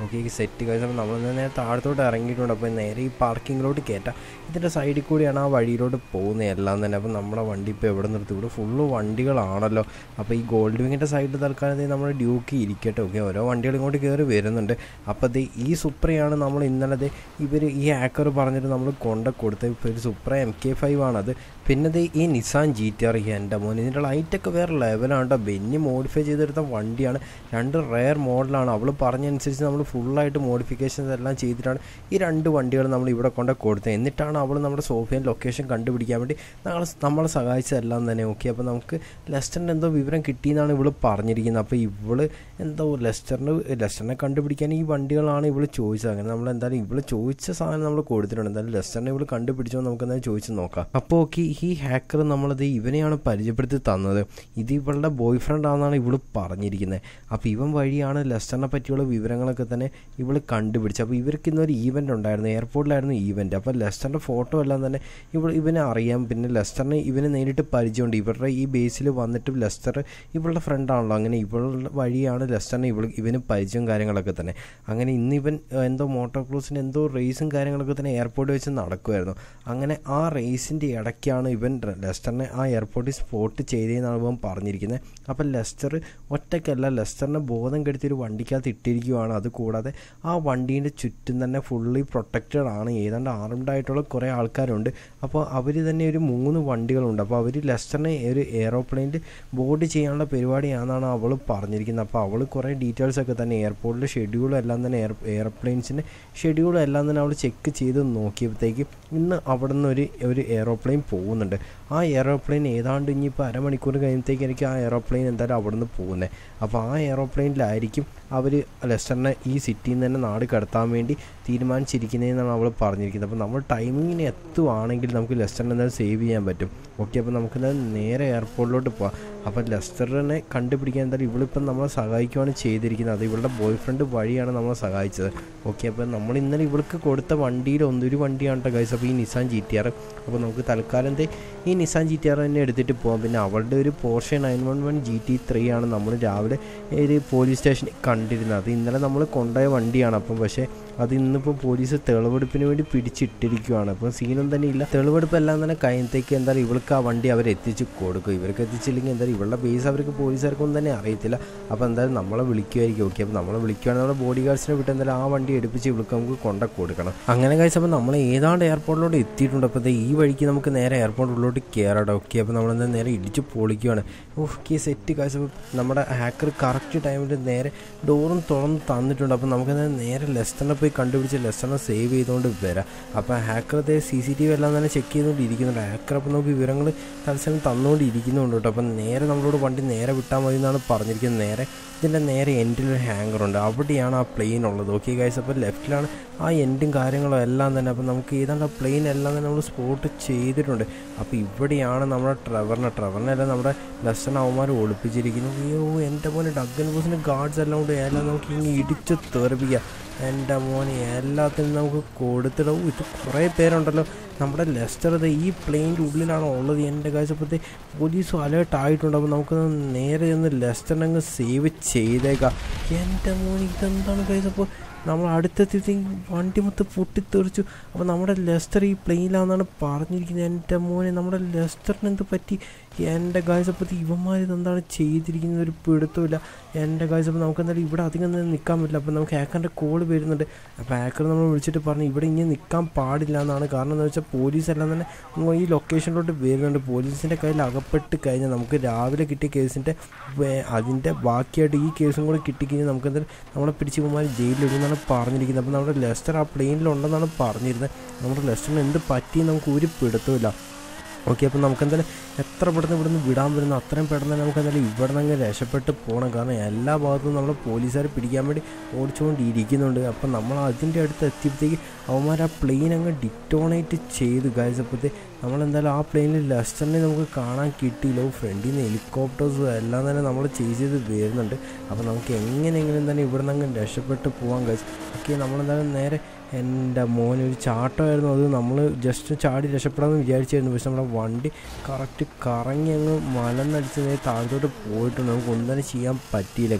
ഓക്കെ സെറ്റ് കഴിച്ചപ്പോൾ നമ്മൾ നേരെ താഴത്തോട്ട് ഇറങ്ങിയിട്ടുണ്ട് അപ്പോൾ നേരെ ഈ പാർക്കിങ്ങിലോട്ട് കയറ്റാം ഇതിൻ്റെ സൈഡിൽ കൂടിയാണ് ആ വഴിയിലോട്ട് പോകുന്നത് എല്ലാം തന്നെ അപ്പോൾ നമ്മുടെ വണ്ടി ഇപ്പോൾ എവിടെ നിർത്തി ഇവിടെ ഫുള്ള് വണ്ടികളാണല്ലോ അപ്പോൾ ഈ ഗോൾഡ് വിങ്ങിൻ്റെ സൈഡിൽ തൽക്കാലം നമ്മുടെ ഡ്യൂക്ക് ഇരിക്കട്ടെ ഓക്കെ ഓരോ വണ്ടികൾ ഇങ്ങോട്ട് കയറി വരുന്നുണ്ട് അപ്പോൾ ദേ ഈ സുപ്രയാണ് നമ്മൾ ഇന്നലെ ഇവർ ഈ ആക്കർ പറഞ്ഞിട്ട് നമ്മൾ കൊണ്ട കൊടുത്ത ഇപ്പോൾ ഒരു സുപ്ര എം കെ ഫൈവ് ആണത് പിന്നെ ദേ ഈ നിസാൻ ജി ടി ആർ എൻ്റെ മോൻ ഇതിൻ്റെ ലൈറ്റൊക്കെ വേറെ ലെവലാണ് കേട്ടോ ബെന്നി മോഡിഫൈ ചെയ്തെടുത്ത വണ്ടിയാണ് രണ്ട് റെയർ മോഡലാണ് അവൾ പറഞ്ഞനുസരിച്ച് നമ്മൾ ഫുള്ളായിട്ട് മോഡിഫിക്കേഷൻസ് എല്ലാം ചെയ്തിട്ടാണ് ഈ രണ്ട് വണ്ടികൾ നമ്മൾ ഇവിടെ കൊണ്ട് കൊടുത്തത് എന്നിട്ടാണ് അവൾ നമ്മുടെ സോഫിയൻ ലൊക്കേഷൻ കണ്ടുപിടിക്കാൻ വേണ്ടി ഞങ്ങൾ നമ്മളെ സഹായിച്ചതെല്ലാം തന്നെ ഓക്കെ അപ്പോൾ നമുക്ക് ലെസ്റ്ററിൻ്റെ എന്തോ വിവരം കിട്ടിയെന്നാണ് ഇവൾ പറഞ്ഞിരിക്കുന്നത് അപ്പോൾ ഇവള് എന്തോ ലെസ്റ്ററിന് ലെസ്റ്ററിനെ കണ്ടുപിടിക്കാൻ ഈ വണ്ടികളാണ് ഇവൾ ചോദിച്ചത് അങ്ങനെ നമ്മൾ എന്തായാലും ഇവള് ചോദിച്ച സാധനം നമ്മൾ കൊടുത്തിട്ടുണ്ട് എന്തായാലും ലെസ്റ്ററിനെ ഇവൾ കണ്ടുപിടിച്ചോ നമുക്ക് എന്തായാലും ചോദിച്ച് നോക്കാം അപ്പോൾ ഓക്കെ ഈ ഹാക്കർ നമ്മളത് ഇവനെയാണ് പരിചയപ്പെടുത്തി തന്നത് ഇത് ഇവളുടെ ബോയ് ഫ്രണ്ട് ആണെന്നാണ് ഇവള് പറഞ്ഞിരിക്കുന്നത് അപ്പോൾ ഇവൻ വഴിയാണ് ലെസ്റ്ററിനെ പറ്റിയുള്ള വിവരങ്ങളൊക്കെ തന്നെ ഇവൾ കണ്ടുപിടിച്ചത് അപ്പോൾ ഇവർക്ക് ഇന്നൊരു ഈവൻ്റ് ഉണ്ടായിരുന്നു എയർപോർട്ടിലായിരുന്നു ഈവൻ്റ് അപ്പോൾ ലെസ്റ്ററിൻ്റെ ഫോട്ടോ എല്ലാം തന്നെ ഇവൾ ഇവനെ അറിയാം പിന്നെ ലെസ്റ്ററിനെ ഇവന് നേരിട്ട് പരിചയമുണ്ട് ഇവരുടെ ഈ ബേസിൽ വന്നിട്ട് ലെസ്റ്റർ ഇവളുടെ ഫ്രണ്ടാണല്ലോ അങ്ങനെ ഇവളുടെ വഴിയാണ് ലെസ്റ്ററിനെ ഇവൾ ഇവന് പരിചയം കാര്യങ്ങളൊക്കെ തന്നെ അങ്ങനെ ഇന്ന് ഇവൻ എന്തോ മോട്ടോർ ക്രൂസിൻ്റെ എന്തോ റേസും കാര്യങ്ങളൊക്കെ തന്നെ എയർപോർട്ടിൽ വെച്ച് നടക്കുമായിരുന്നു അങ്ങനെ ആ റേസിൻ്റെ ഇടയ്ക്കാണ് ഇവൻ ലെസ്റ്ററിനെ ആ എയർപോർട്ടിൽ സ്പോട്ട് ചെയ്തതെന്നാണ് ഇവൻ പറഞ്ഞിരിക്കുന്നത് അപ്പം ലെസ്റ്റർ ഒറ്റയ്ക്കല്ല ലെസ്റ്ററിനെ ബോധം കെടുത്തി ഒരു വണ്ടിക്കകത്ത് ഇട്ടിരിക്കുവാണ് അത് കൂടാതെ ആ വണ്ടീൻ്റെ ചുറ്റും തന്നെ ഫുള്ളി പ്രൊട്ടക്റ്റഡ് ആണ് ഏതാണ്ട് ആർംഡ് ആയിട്ടുള്ള കുറേ ആൾക്കാരുണ്ട് അപ്പോൾ അവർ തന്നെ ഒരു മൂന്ന് വണ്ടികളുണ്ട് അപ്പോൾ അവർ ലെസ്റ്ററിനെ ഒരു എയറോപ്ലെയിനിൽ ബോർഡ് ചെയ്യാനുള്ള പരിപാടിയാണെന്നാണ് അവൾ പറഞ്ഞിരിക്കുന്നത് അപ്പോൾ അവൾ കുറേ ഡീറ്റെയിൽസ് ഒക്കെ തന്നെ എയർപോർട്ടിലെ ഷെഡ്യൂളും എല്ലാം തന്നെ എയർ എയർപ്ലെയിൻസിൻ്റെ ഷെഡ്യൂളും എല്ലാം തന്നെ അവൾ ചെക്ക് ചെയ്ത് നോക്കിയപ്പോഴത്തേക്ക് ഇന്ന് അവിടെ നിന്ന് ഒരു ഒരു എയറോപ്ലെയിൻ പോകുന്നുണ്ട് ആ എയറോപ്ലെയിൻ ഏതാണ്ട് ഇനിയിപ്പോൾ അരമണിക്കൂർ കഴിയുമ്പോഴത്തേക്ക് എനിക്ക് ആ എയറോപ്ലെയിൻ എന്തായാലും അവിടെ നിന്ന് പോകുന്നത് അപ്പോൾ ആ എയറോപ്ലെയിനിലായിരിക്കും അവർ ലെസ്റ്ററിനെ ഈ സിറ്റിയിൽ നിന്ന് തന്നെ നാട് കടത്താൻ വേണ്ടി തീരുമാനിച്ചിരിക്കുന്നതെന്നാണ് അവൾ പറഞ്ഞിരിക്കുന്നത് അപ്പോൾ നമ്മൾ ടൈമിങ്ങിന് എത്തുവാണെങ്കിൽ നമുക്ക് ലെസ്റ്ററിനെ എന്തായാലും സേവ് ചെയ്യാൻ പറ്റും ഓക്കെ അപ്പോൾ നമുക്ക് എന്തായാലും നേരെ എയർപോർട്ടിലോട്ട് പോവാം അപ്പോൾ ലെസ്റ്ററിനെ കണ്ടുപിടിക്കാൻ എന്തായാലും ഇവളിപ്പം നമ്മളെ സഹായിക്കുകയാണ് ചെയ്തിരിക്കുന്നത് അത് ഇവളുടെ ബോയ് ഫ്രണ്ട് വഴിയാണ് നമ്മളെ സഹായിച്ചത് ഓക്കെ അപ്പോൾ നമ്മൾ ഇന്നലെ ഇവൾക്ക് കൊടുത്ത വണ്ടിയിൽ ഒന്നൊരു വണ്ടിയാണ് കേട്ടോ ഗൈസ് അപ്പോൾ ഈ നിസാൻ ജി ടി ആർ അപ്പോൾ നമുക്ക് തൽക്കാലം എന്തേ ഈ നിസാൻ ജി ടി ആർ തന്നെ എടുത്തിട്ട് പോകാം പിന്നെ അവളുടെ ഒരു Porsche nine one one G T three ആണ് നമ്മൾ രാവിലെ ഒരു പോലീസ് സ്റ്റേഷനിൽ കണ്ടിരുന്നത് അത് ഇന്നലെ നമ്മൾ കൊണ്ടുപോയ വണ്ടിയാണ് അപ്പം പക്ഷേ അത് ഇന്നിപ്പോൾ പോലീസ് തെളിവെടുപ്പിന് വേണ്ടി പിടിച്ചിട്ടിരിക്കുകയാണ് അപ്പോൾ സീനൊന്നും തന്നെ ഇല്ല തെളിവെടുപ്പ് എല്ലാം തന്നെ കഴിഞ്ഞത്തേക്ക് എന്തായാലും ഇവൾക്ക് ആ വണ്ടി അവർ എത്തിച്ച് കൊടുക്കും ഇവർക്ക് എത്തിച്ചില്ലെങ്കിൽ എന്തായാലും ഇവളുടെ ബേസ് അവർക്ക് പോലീസുകാർക്കൊന്നും തന്നെ അറിയത്തില്ല അപ്പോൾ എന്തായാലും നമ്മളെ വിളിക്കുമായിരിക്കും ഓക്കെ അപ്പോൾ നമ്മളെ വിളിക്കുകയാണെങ്കിൽ നമ്മുടെ ബോഡി ഗാർഡ്സിനെ വിട്ട് എന്തായാലും ആ വണ്ടി എടുപ്പിച്ച് ഇവൾക്ക് നമുക്ക് കൊണ്ട കൊടുക്കണം അങ്ങനെ കഴിച്ചപ്പോൾ നമ്മൾ ഏതാണ്ട് എയർപോർട്ടിലോട്ട് എത്തിയിട്ടുണ്ട് അപ്പോൾ ഈ വഴിക്ക് നമുക്ക് നേരെ എയർപോർട്ടിലോട്ട് കയറാം ഓക്കെ അപ്പോൾ നമ്മളെന്താ നേരെ ഇടിച്ച് പൊളിക്കുകയാണ് ഓക്കെ സെറ്റ് കഴിച്ചപ്പോൾ നമ്മുടെ ഹാക്കർ കറക്റ്റ് ടൈമിൽ നേരെ ഡോറും തുറന്ന് തന്നിട്ടുണ്ട് അപ്പോൾ നമുക്ക് നേരെ ലെസ്റ്ററിനെ പോയി കണ്ടുപിടിച്ച് ലെസ്റ്ററിനെ സേവ് ചെയ്തുകൊണ്ട് വരാം അപ്പോൾ ഹാക്കർ അതേ സി സി ടി വി എല്ലാം തന്നെ ചെക്ക് ചെയ്തുകൊണ്ട് ഇരിക്കുന്നുണ്ട് ഹാക്കർ അപ്പോൾ നമുക്ക് വിവരങ്ങൾ തത്സമയം തന്നുകൊണ്ട് ഇരിക്കുന്നുണ്ട് കേട്ടോ അപ്പം നേരെ നമ്മളോട് വണ്ടി നേരെ വിട്ടാൽ മതി എന്നാണ് പറഞ്ഞിരിക്കുന്നത് നേരെ ഇതിൻ്റെ നേരെ എൻഡിലൊരു ഹാങ്കറുണ്ട് അവിടെയാണ് ആ പ്ലെയിൻ ഉള്ളത് ഓക്കെ ഗൈസ് അപ്പോൾ ലെഫ്റ്റിലാണ് ആ എൻഡും കാര്യങ്ങളും എല്ലാം തന്നെ അപ്പോൾ നമുക്ക് ഏതാണ്ട് ആ പ്ലെയിൻ എല്ലാം തന്നെ നമ്മൾ സ്പോട്ട് ചെയ്തിട്ടുണ്ട് അപ്പോൾ ഇവിടെയാണ് നമ്മുടെ ട്രവറിനെ ട്രവറിനെല്ലാം നമ്മുടെ ലെസൺ അവന്മാർ ഒളിപ്പിച്ചിരിക്കുന്നു അയ്യോ എൻ്റെ പോലെ ഡഗൻ ബോസിൻ്റെ ഗാർഡ്സ് എല്ലാം കൊണ്ട് എല്ലാം നമുക്ക് ഇങ്ങനെ ഇടിച്ച് തെറിപ്പിക്കാം എൻ്റെ മോനെ എല്ലാത്തിനും നമുക്ക് കൊടുത്തിടവും ഇത് കുറേ പേരുണ്ടല്ലോ നമ്മുടെ ലെസ്റ്റർ ഇത് ഈ പ്ലെയിൻ്റെ ഉള്ളിലാണ് ഉള്ളത് എൻ്റെ കാഴ്ചപ്പത്തെ പോലീസ് അലേർട്ട് ആയിട്ടുണ്ട് അപ്പോൾ നമുക്ക് നേരെ ചെന്ന് ലെസ്റ്ററിനെ അങ്ങ് സേവ് ചെയ്തേക്കാം എൻ്റെ മോനെ ഇതെന്താണ് കഴിച്ചപ്പോൾ നമ്മൾ അടുത്തെത്തിയത്തേക്ക് വണ്ടി മൊത്തം പൊട്ടിത്തെറിച്ചു അപ്പോൾ നമ്മുടെ ലെസ്റ്റർ ഈ പ്ലെയിനിലാണെന്നാണ് പറഞ്ഞിരിക്കുന്നത് എൻ്റെ മോനെ നമ്മുടെ ലെസ്റ്ററിന് എന്ത് പറ്റി എൻ്റെ ഗായ്സപ്പത്തി ഇവന്മാർ ഇതെന്താണ് ചെയ്തിരിക്കുന്നത് ഒരു പിടുത്തമില്ല എൻ്റെ ഗായ്സപ്പോൾ നമുക്ക് എന്തായാലും ഇവിടെ അധികം നേരം നിൽക്കാൻ പറ്റില്ല അപ്പോൾ നമുക്ക് ഹാക്കറിൻ്റെ കോൾ വരുന്നുണ്ട് അപ്പോൾ ഹാക്കർ നമ്മൾ വിളിച്ചിട്ട് പറഞ്ഞു ഇവിടെ ഇങ്ങനെ നിൽക്കാൻ പാടില്ല എന്നാണ് കാരണം എന്താ വെച്ചാൽ പോലീസ് എല്ലാം തന്നെ ഈ ലൊക്കേഷനിലോട്ട് വരുന്നുണ്ട് പോലീസിൻ്റെ കയ്യിൽ അകപ്പെട്ട് കഴിഞ്ഞാൽ നമുക്ക് രാവിലെ കിട്ടിയ കേസിൻ്റെ അതിൻ്റെ ബാക്കിയായിട്ട് ഈ കേസും കൂടെ കിട്ടിക്കഴിഞ്ഞാൽ നമുക്ക് എന്തായാലും നമ്മളെ പിടിച്ച് ഇവന്മാർ ജയിലിലിടുമെന്നാണ് പറഞ്ഞിരിക്കുന്നത് അപ്പോൾ നമ്മുടെ ലെസ്റ്റർ ആ പ്ലെയിനിലുണ്ടെന്നാണ് പറഞ്ഞിരുന്നത് നമ്മുടെ ലെസ്റ്ററിന് എന്ത് പറ്റിയും നമുക്ക് ഒരു പിടുത്തമില്ല ഓക്കെ അപ്പോൾ നമുക്ക് എന്തായാലും എത്ര പെട്ടെന്ന് ഇവിടുന്ന് വിടാൻ പറ്റുന്നു അത്രയും പെട്ടെന്ന് തന്നെ നമുക്ക് എന്തായാലും ഇവിടെ നിന്ന് അങ്ങ് രക്ഷപ്പെട്ട് പോകണം കാരണം എല്ലാ ഭാഗത്തും നമ്മളെ പോലീസുകാരെ പിടിക്കാൻ വേണ്ടി ഓടിച്ചുകൊണ്ടിരിക്കുന്നുണ്ട് അപ്പം നമ്മൾ അതിൻ്റെ അടുത്ത് എത്തിയപ്പോഴത്തേക്ക് അവന്മാർ ആ പ്ലെയിൻ അങ്ങ് ഡിറ്റോണേറ്റ് ചെയ്തു ഗായസപ്പോഴത്തെ നമ്മളെന്തായാലും ആ പ്ലെയിനിൽ ലെസ്റ്ററിനെ നമുക്ക് കാണാൻ കിട്ടിയില്ല ഫ്രണ്ടിൽ നിന്ന് ഹെലികോപ്റ്റേഴ്സും എല്ലാം തന്നെ നമ്മൾ ചേസ് ചെയ്ത് വരുന്നുണ്ട് അപ്പോൾ നമുക്ക് എങ്ങനെയെങ്കിലും തന്നെ ഇവിടെ നിന്ന് അങ്ങ് രക്ഷപ്പെട്ട് പോകാൻ കഴിച്ചു ഓക്കെ നമ്മളെന്തായാലും നേരെ എൻ്റെ മോനൊരു ചാട്ടമായിരുന്നു അത് നമ്മൾ ജസ്റ്റ് ചാടി രക്ഷപ്പെടാമെന്ന് വിചാരിച്ചായിരുന്നു പക്ഷെ നമ്മുടെ വണ്ടി കറക്റ്റ് കറങ്ങി അങ്ങ് മലന്നടിച്ച് നേരെ താഴത്തോട്ട് പോയിട്ടുണ്ട് നമുക്ക് ഒന്നും തന്നെ ചെയ്യാൻ പറ്റിയില്ല ഗൈസ്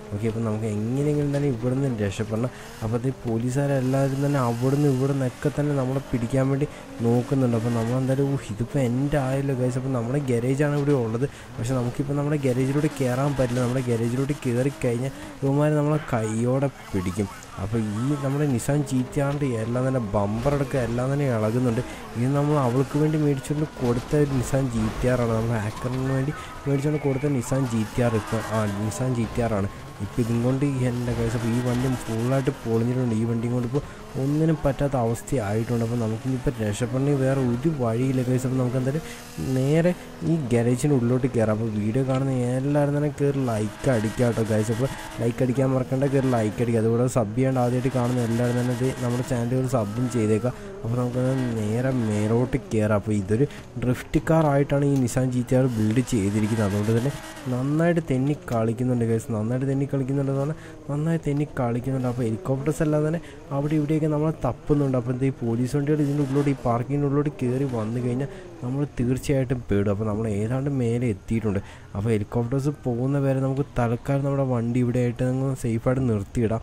ഓക്കെ അപ്പോൾ നമുക്ക് എങ്ങനെയെങ്കിലും തന്നെ ഇവിടുന്ന് രക്ഷപ്പെടണം അപ്പോൾ അത് പോലീസുകാരെല്ലാവരും തന്നെ അവിടുന്ന് ഇവിടെ നിന്നൊക്കെ തന്നെ നമ്മളെ പിടിക്കാൻ വേണ്ടി നോക്കുന്നുണ്ട് അപ്പോൾ നമ്മളെന്തായാലും ഊഹ് ഇതിപ്പോൾ എൻ്റെ ആയല്ലോ ഗൈസ് അപ്പോൾ നമ്മുടെ ഗരേജാണ് ഇവിടെ ഉള്ളത് പക്ഷേ നമുക്കിപ്പോൾ നമ്മുടെ ഗരേജിലൂടെ കയറാൻ പറ്റില്ല നമ്മുടെ ഗരേജിലൂടെ കയറി കഴിഞ്ഞാൽ ഇവന്മാർ നമ്മളെ കൈയോടെ പിടിക്കും അപ്പോൾ ഈ നമ്മുടെ നിസാൻ ചീത്തയാണ്ട് എല്ലാം തന്നെ ബമ്പറടക്കം എല്ലാം തന്നെ ഇളകുന്നുണ്ട് ഇത് നമ്മൾ അവൾക്ക് വേണ്ടി മേടിച്ചുകൊണ്ട് കൊടുത്ത ഒരു നിസാൻ ജി ടി ആറാണ് നമ്മൾ ഹാക്കറിന് വേണ്ടി മേടിച്ചുകൊണ്ട് കൊടുത്ത നിസാൻ ജി ടി ആർ ഇപ്പോൾ ആ നിസാൻ ജി ടി ആറാണ് ഇപ്പോൾ ഇതും കൊണ്ട് എൻ്റെ കേസ് അപ്പോൾ ഈ വണ്ടി ഫുള്ളായിട്ട് പൊളിഞ്ഞിട്ടുണ്ട് ഈ വണ്ടിയും കൊണ്ട് ഇപ്പോൾ ഒന്നിനും പറ്റാത്ത അവസ്ഥയായിട്ടുണ്ട് അപ്പോൾ നമുക്കിനിപ്പോൾ രക്ഷപ്പെടണമെങ്കിൽ വേറെ ഒരു വഴിയില്ല കേസ് അപ്പോൾ നമുക്ക് എന്തായാലും നേരെ ഈ ഗരേജിൻ്റെ ഉള്ളിലോട്ട് കയറാം അപ്പോൾ വീഡിയോ കാണുന്ന എല്ലാവരും തന്നെ കയറി ലൈക്ക് അടിക്കുക കേട്ടോ ഗൈസ് അപ്പോൾ ലൈക്ക് അടിക്കാൻ മറക്കണ്ട കയറി ലൈക്ക് അടിക്കുക അതുകൂടെ സബ് ചെയ്യാണ്ട് ആദ്യമായിട്ട് കാണുന്ന എല്ലാവരും തന്നെ ഇത് നമ്മുടെ ചാനലിൽ ഒരു സബും ചെയ്തേക്കുക അപ്പോൾ നമുക്ക് നേരെ മേലോട്ട് കയറാം അപ്പോൾ ഇതൊരു ഡ്രിഫ്റ്റ് കാർ ആയിട്ടാണ് ഈ Nissan G T R build ചെയ്തിരിക്കുന്നത് അതുകൊണ്ട് തന്നെ നന്നായിട്ട് തെന്നി കളിക്കുന്നുണ്ട് കേസ് നന്നായിട്ട് തെന്നി കളിക്കുന്നുണ്ടെന്ന് പറഞ്ഞാൽ നന്നായി തെന്നി കളിക്കുന്നുണ്ട് അപ്പോൾ ഹെലികോപ്റ്റേഴ്സ് എല്ലാം തന്നെ അവിടെ ഇവിടെയൊക്കെ നമ്മളെ തപ്പുന്നുണ്ട് അപ്പോൾ ഈ പോലീസ് വണ്ടികൾ ഇതിൻ്റെ ഉള്ളിലോട്ട് ഈ പാർക്കിങ്ങിൻ്റെ ഉള്ളിലോട്ട് കയറി വന്നു കഴിഞ്ഞാൽ നമ്മൾ തീർച്ചയായിട്ടും പേടും അപ്പോൾ നമ്മൾ ഏതാണ്ട് മേലെ എത്തിയിട്ടുണ്ട് അപ്പോൾ ഹെലികോപ്റ്റേഴ്സ് പോകുന്ന വരെ നമുക്ക് തൽക്കാലം നമ്മുടെ വണ്ടി ഇവിടെ ആയിട്ട് നമ്മൾ സേഫായിട്ട് നിർത്തിയിടാം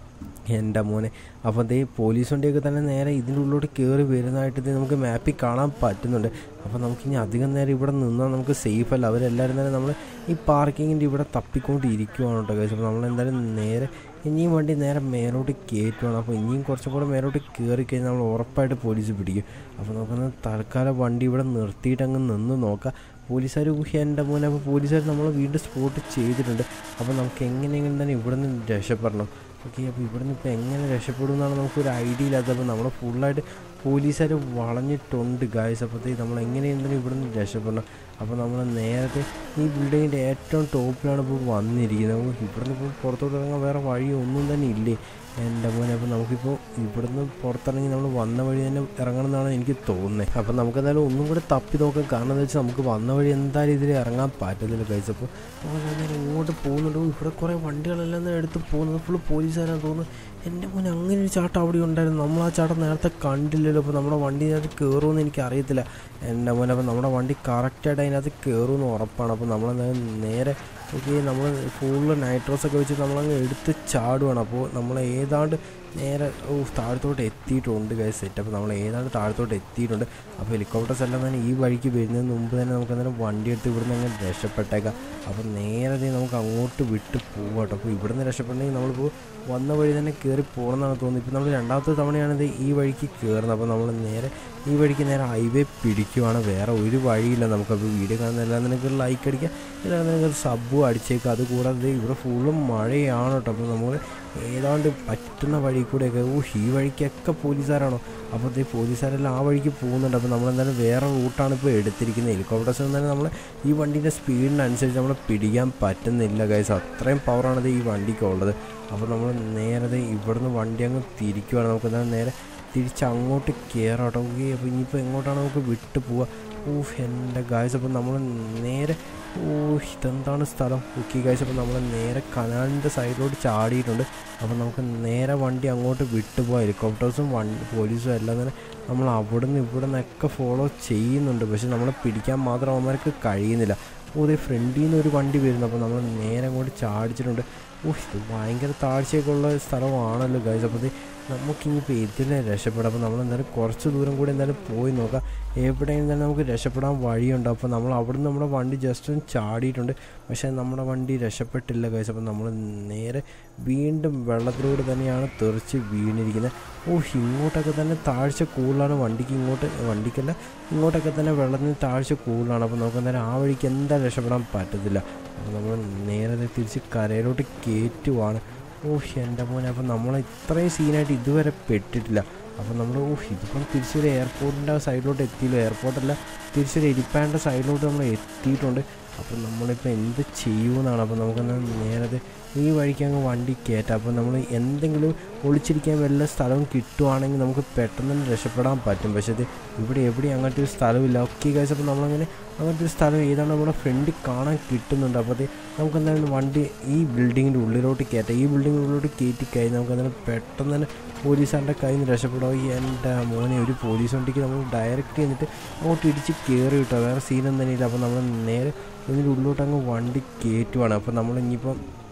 എൻ്റെ മോനെ അപ്പോൾ ദേ പോലീസ് വണ്ടിയൊക്കെ തന്നെ നേരെ ഇതിൻ്റെ ഉള്ളിലോട്ട് കയറി വരുന്നതായിട്ട് ഇത് നമുക്ക് മാപ്പിൽ കാണാൻ പറ്റുന്നുണ്ട് അപ്പോൾ നമുക്കിനി അധികം നേരം ഇവിടെ നിന്നാൽ നമുക്ക് സേഫ് അല്ല അവരെല്ലാവരും തന്നെ നമ്മൾ ഈ പാർക്കിങ്ങിൻ്റെ ഇവിടെ തപ്പിക്കൊണ്ടിരിക്കുവാണ് കേട്ടോ കഴിച്ചു അപ്പോൾ നമ്മളെന്തായാലും നേരെ ഇനിയും വണ്ടി നേരെ മേലോട്ട് കയറ്റുവാണ് അപ്പോൾ ഇനിയും കുറച്ചും കൂടെ മേലോട്ട് കയറി കഴിഞ്ഞാൽ നമ്മൾ ഉറപ്പായിട്ട് പോലീസ് പിടിക്കും അപ്പോൾ നമുക്കൊന്ന് തൽക്കാലം വണ്ടി ഇവിടെ നിർത്തിയിട്ട് അങ്ങ് നിന്ന് നോക്കാം പോലീസുകാർ എൻ്റെ മോനെ അപ്പോൾ പോലീസുകാർ നമ്മൾ വീണ്ടും സ്പോട്ട് ചെയ്തിട്ടുണ്ട് അപ്പോൾ നമുക്ക് എങ്ങനെയെങ്കിലും തന്നെ ഇവിടെ നിന്ന് രക്ഷപ്പെടണം ഓക്കെ അപ്പോൾ ഇവിടെ നിന്ന് ഇപ്പോൾ എങ്ങനെ രക്ഷപ്പെടും എന്നാണ് നമുക്കൊരു ഐഡിയ ഇല്ലാത്തത് അപ്പോൾ നമ്മൾ ഫുള്ളായിട്ട് പോലീസുകാർ വളഞ്ഞിട്ടുണ്ട് ഗായ്സ് അപ്പോഴത്തേക്ക് നമ്മൾ എങ്ങനെയെങ്കിലും ഇവിടെ നിന്ന് രക്ഷപ്പെടണം അപ്പോൾ നമ്മൾ നേരത്തെ ഈ ബിൽഡിങ്ങിൻ്റെ ഏറ്റവും ടോപ്പിലാണ് ഇപ്പോൾ വന്നിരിക്കുന്നത് അപ്പോൾ ഇവിടുന്ന് ഇപ്പോൾ പുറത്തോട്ട് ഇറങ്ങാൻ വേറെ വഴി ഒന്നും തന്നെ ഇല്ലേ എൻ്റെ മോനെ അപ്പോൾ നമുക്കിപ്പോൾ ഇവിടുന്ന് പുറത്തിറങ്ങി നമ്മൾ വന്ന വഴി തന്നെ ഇറങ്ങണം എന്നാണ് എനിക്ക് തോന്നുന്നത് അപ്പോൾ നമുക്ക് എന്തായാലും ഒന്നും കൂടെ തപ്പി നോക്കാം കാരണം എന്താ വെച്ചാൽ നമുക്ക് വന്ന വഴി എന്തായാലും ഇതിൽ ഇറങ്ങാൻ പറ്റത്തില്ല കഴിച്ച് അപ്പോൾ നമ്മൾ നേരെ ഇങ്ങോട്ട് പോകുന്നുണ്ട് ഇവിടെ കുറേ വണ്ടികളെല്ലാം തന്നെ എടുത്ത് പോകുന്നത് ഫുള്ള് പോലീസുകാരാണ് തോന്നുന്നു എൻ്റെ മോനെ അങ്ങനെ ഒരു ചാട്ടം അവിടെ ഉണ്ടായിരുന്നു നമ്മൾ ആ ചാട്ടം നേരത്തെ കണ്ടില്ലല്ലോ അപ്പോൾ നമ്മുടെ വണ്ടി അതിനകത്ത് കയറുമെന്ന് എനിക്ക് അറിയത്തില്ല എൻ്റെ മോനെ അപ്പോൾ നമ്മുടെ വണ്ടി കറക്റ്റായിട്ട് അതിനകത്ത് കയറുമെന്ന് ഉറപ്പാണ് അപ്പോൾ നമ്മൾ നേരെ ഓക്കെ നമ്മൾ ഫുള്ള് നൈട്രോസൊക്കെ വെച്ച് നമ്മളങ്ങ് എടുത്ത് ചാടുവാണ് അപ്പോൾ നമ്മൾ ഏതാണ്ട് നേരെ ഓ താഴത്തോട്ട് എത്തിയിട്ടുണ്ട് ഗൈ സെറ്റ് അപ്പോൾ നമ്മൾ ഏതാണ്ട് താഴത്തോട്ട് എത്തിയിട്ടുണ്ട് അപ്പോൾ ഹെലികോപ്റ്റേഴ്സ് എല്ലാം തന്നെ ഈ വഴിക്ക് വരുന്നതിന് മുമ്പ് തന്നെ നമുക്ക് അന്നേരം വണ്ടി എടുത്ത് ഇവിടുന്ന് അങ്ങ് രക്ഷപ്പെട്ടേക്കാം അപ്പോൾ നേരെ നമുക്ക് അങ്ങോട്ട് വിട്ട് പോവാട്ടോ അപ്പോൾ ഇവിടുന്ന് രക്ഷപ്പെടണമെങ്കിൽ നമ്മളിപ്പോൾ വന്ന വഴി തന്നെ കയറി പോകണമെന്നാണ് തോന്നുന്നത് ഇപ്പോൾ നമ്മൾ രണ്ടാമത്തെ തവണയാണ് ഇത് ഈ വഴിക്ക് കയറുന്നത് അപ്പോൾ നമ്മൾ നേരെ ഈ വഴിക്ക് നേരെ ഹൈവേ പിടിക്കുവാണ് വേറെ ഒരു വഴിയില്ല നമുക്കപ്പോൾ വീഡിയോ കാണുന്ന എല്ലാം നിനക്ക് ലൈക്ക് അടിക്കുക എല്ലാം നിനക്ക് സബ്ബും അടിച്ചേക്കുക അതുകൂടാതെ ഇവിടെ ഫുള്ളും മഴയാണ് കേട്ടോ അപ്പോൾ നമ്മൾ ഏതാണ്ട് പറ്റുന്ന വഴി കൂടെയൊക്കെ ഓ ഈ വഴിക്കൊക്കെ പോലീസുകാരാണോ അപ്പോൾ ഈ പോലീസുകാരെല്ലാം ആ വഴിക്ക് പോകുന്നുണ്ട് അപ്പോൾ നമ്മളെന്തായാലും വേറെ റൂട്ടാണ് ഇപ്പോൾ എടുത്തിരിക്കുന്നത് ഹെലികോപ്റ്റേഴ്സ് എന്തായാലും നമ്മൾ ഈ വണ്ടീൻ്റെ സ്പീഡിനനുസരിച്ച് നമ്മൾ പിടിക്കാൻ പറ്റുന്നില്ല ഗൈസ് അത്രയും പവറാണ് ഈ വണ്ടിക്കുള്ളത് അപ്പോൾ നമ്മൾ നേരെ ഇവിടുന്ന് വണ്ടി അങ്ങ് തിരിക്കുവാണ് നമുക്ക് എന്തായാലും നേരെ തിരിച്ച് അങ്ങോട്ട് കയറാട്ടോ ഓക്കെ അപ്പോൾ ഇനിയിപ്പോൾ എങ്ങോട്ടാണ് നമുക്ക് വിട്ടു പോവുക ഊഹ് എൻ്റെ ഗായ്സ് അപ്പോൾ നമ്മൾ നേരെ ഓ ഇതെന്താണ് സ്ഥലം ഓക്കെ ഗായ്സ് അപ്പോൾ നമ്മൾ നേരെ കനാലിൻ്റെ സൈഡിലോട്ട് ചാടിയിട്ടുണ്ട് അപ്പോൾ നമുക്ക് നേരെ വണ്ടി അങ്ങോട്ട് വിട്ടുപോകാം ഹെലികോപ്റ്റേഴ്സും വണ്ടി പോലീസും എല്ലാം തന്നെ നമ്മൾ അവിടെ നിന്ന് ഇവിടെ നിന്നൊക്കെ ഫോളോ ചെയ്യുന്നുണ്ട് പക്ഷെ നമ്മളെ പിടിക്കാൻ മാത്രം അവന്മാർക്ക് കഴിയുന്നില്ല ഓ ഇതേ ഫ്രണ്ടിൽ നിന്ന് ഒരു വണ്ടി വരുന്നു അപ്പോൾ നമ്മൾ നേരെ അങ്ങോട്ട് ചാടിച്ചിട്ടുണ്ട് ഓ ഇത് ഭയങ്കര താഴ്ചയൊക്കെ ഉള്ള സ്ഥലമാണല്ലോ ഗൈസ് അപ്പോൾ ഇത് നമുക്കിനിപ്പോൾ ഇതിലെ രക്ഷപ്പെടാം അപ്പോൾ നമ്മൾ എന്തായാലും കുറച്ച് ദൂരം കൂടി എന്തായാലും പോയി നോക്കാം എവിടെയും തന്നെ നമുക്ക് രക്ഷപ്പെടാൻ വഴിയുണ്ട് അപ്പോൾ നമ്മൾ അവിടെ നിന്ന് നമ്മുടെ വണ്ടി ജസ്റ്റ് ഒന്ന് ചാടിയിട്ടുണ്ട് പക്ഷേ നമ്മുടെ വണ്ടി രക്ഷപ്പെട്ടില്ല ഗൈസ് അപ്പോൾ നമ്മൾ നേരെ വീണ്ടും വെള്ളത്തിലൂടെ തന്നെയാണ് തെറിച്ച് വീണിരിക്കുന്നത് ഓ ഇങ്ങോട്ടൊക്കെ തന്നെ താഴ്ച കൂടുതലാണ് വണ്ടിക്ക് ഇങ്ങോട്ട് വണ്ടിക്കല്ല ഇങ്ങോട്ടൊക്കെ തന്നെ വെള്ളത്തിന് താഴ്ച കൂടുതലാണ് അപ്പോൾ നമുക്ക് എന്തായാലും ആ വഴിക്ക് എന്തായാലും രക്ഷപ്പെടാൻ പറ്റത്തില്ല അപ്പോൾ നമ്മൾ നേരെ തിരിച്ച് കരയിലോട്ട് കയറ്റുവാണ് ഓ എൻ്റെ മോനെ അപ്പോൾ നമ്മൾ ഇത്രയും സീനായിട്ട് ഇതുവരെ പെട്ടിട്ടില്ല അപ്പോൾ നമ്മൾ ഓ ഇതിപ്പം തിരിച്ചൊരു എയർപോർട്ടിൻ്റെ സൈഡിലോട്ട് എത്തിയില്ല എയർപോർട്ടല്ല തിരിച്ചൊരു എലിപ്പാൻ്റെ സൈഡിലോട്ട് നമ്മൾ എത്തിയിട്ടുണ്ട് അപ്പോൾ നമ്മളിപ്പോൾ എന്ത് ചെയ്യുമെന്നാണ് അപ്പോൾ നമുക്കൊന്ന് നേരത്തെ ഈ വഴിക്ക് അങ്ങ് വണ്ടി കയറ്റാം അപ്പോൾ നമ്മൾ എന്തെങ്കിലും ഒളിച്ചിരിക്കാൻ വല്ല സ്ഥലവും കിട്ടുവാണെങ്കിൽ നമുക്ക് പെട്ടെന്ന് തന്നെ രക്ഷപ്പെടാൻ പറ്റും പക്ഷേ ഇത് ഇവിടെ എവിടെയും അങ്ങനത്തെ ഒരു സ്ഥലമില്ല ഓക്കെ ഗൈസ് അപ്പോൾ നമ്മളങ്ങനെ അങ്ങനത്തെ ഒരു സ്ഥലം ഏതാണ് നമ്മുടെ ഫ്രണ്ടിൽ കാണാൻ കിട്ടുന്നുണ്ട് അപ്പോൾ അത് നമുക്ക് എന്തായാലും വണ്ടി ഈ ബിൽഡിങ്ങിൻ്റെ ഉള്ളിലോട്ട് കയറ്റാം ഈ ബിൽഡിങ്ങിൻ്റെ ഉള്ളിലോട്ട് കയറ്റി കഴിഞ്ഞാൽ നമുക്ക് എന്തായാലും പെട്ടെന്ന് തന്നെ പോലീസുകാരുടെ കയ്യിൽ നിന്ന് രക്ഷപ്പെടാം ഈ എൻ്റെ മോനെ ഒരു പോലീസ് വണ്ടിക്ക് നമ്മൾ ഡയറക്റ്റ് എന്നിട്ട് അങ്ങോട്ട് ഇടിച്ച് കയറി കിട്ടുക വേറെ സീനൊന്നും തന്നെ ഇല്ല അപ്പോൾ നമ്മൾ നേരെ ഇതിൻ്റെ ഉള്ളിലോട്ട് അങ്ങ് വണ്ടി കയറ്റുവാണ് അപ്പോൾ നമ്മൾ ഇനിയിപ്പം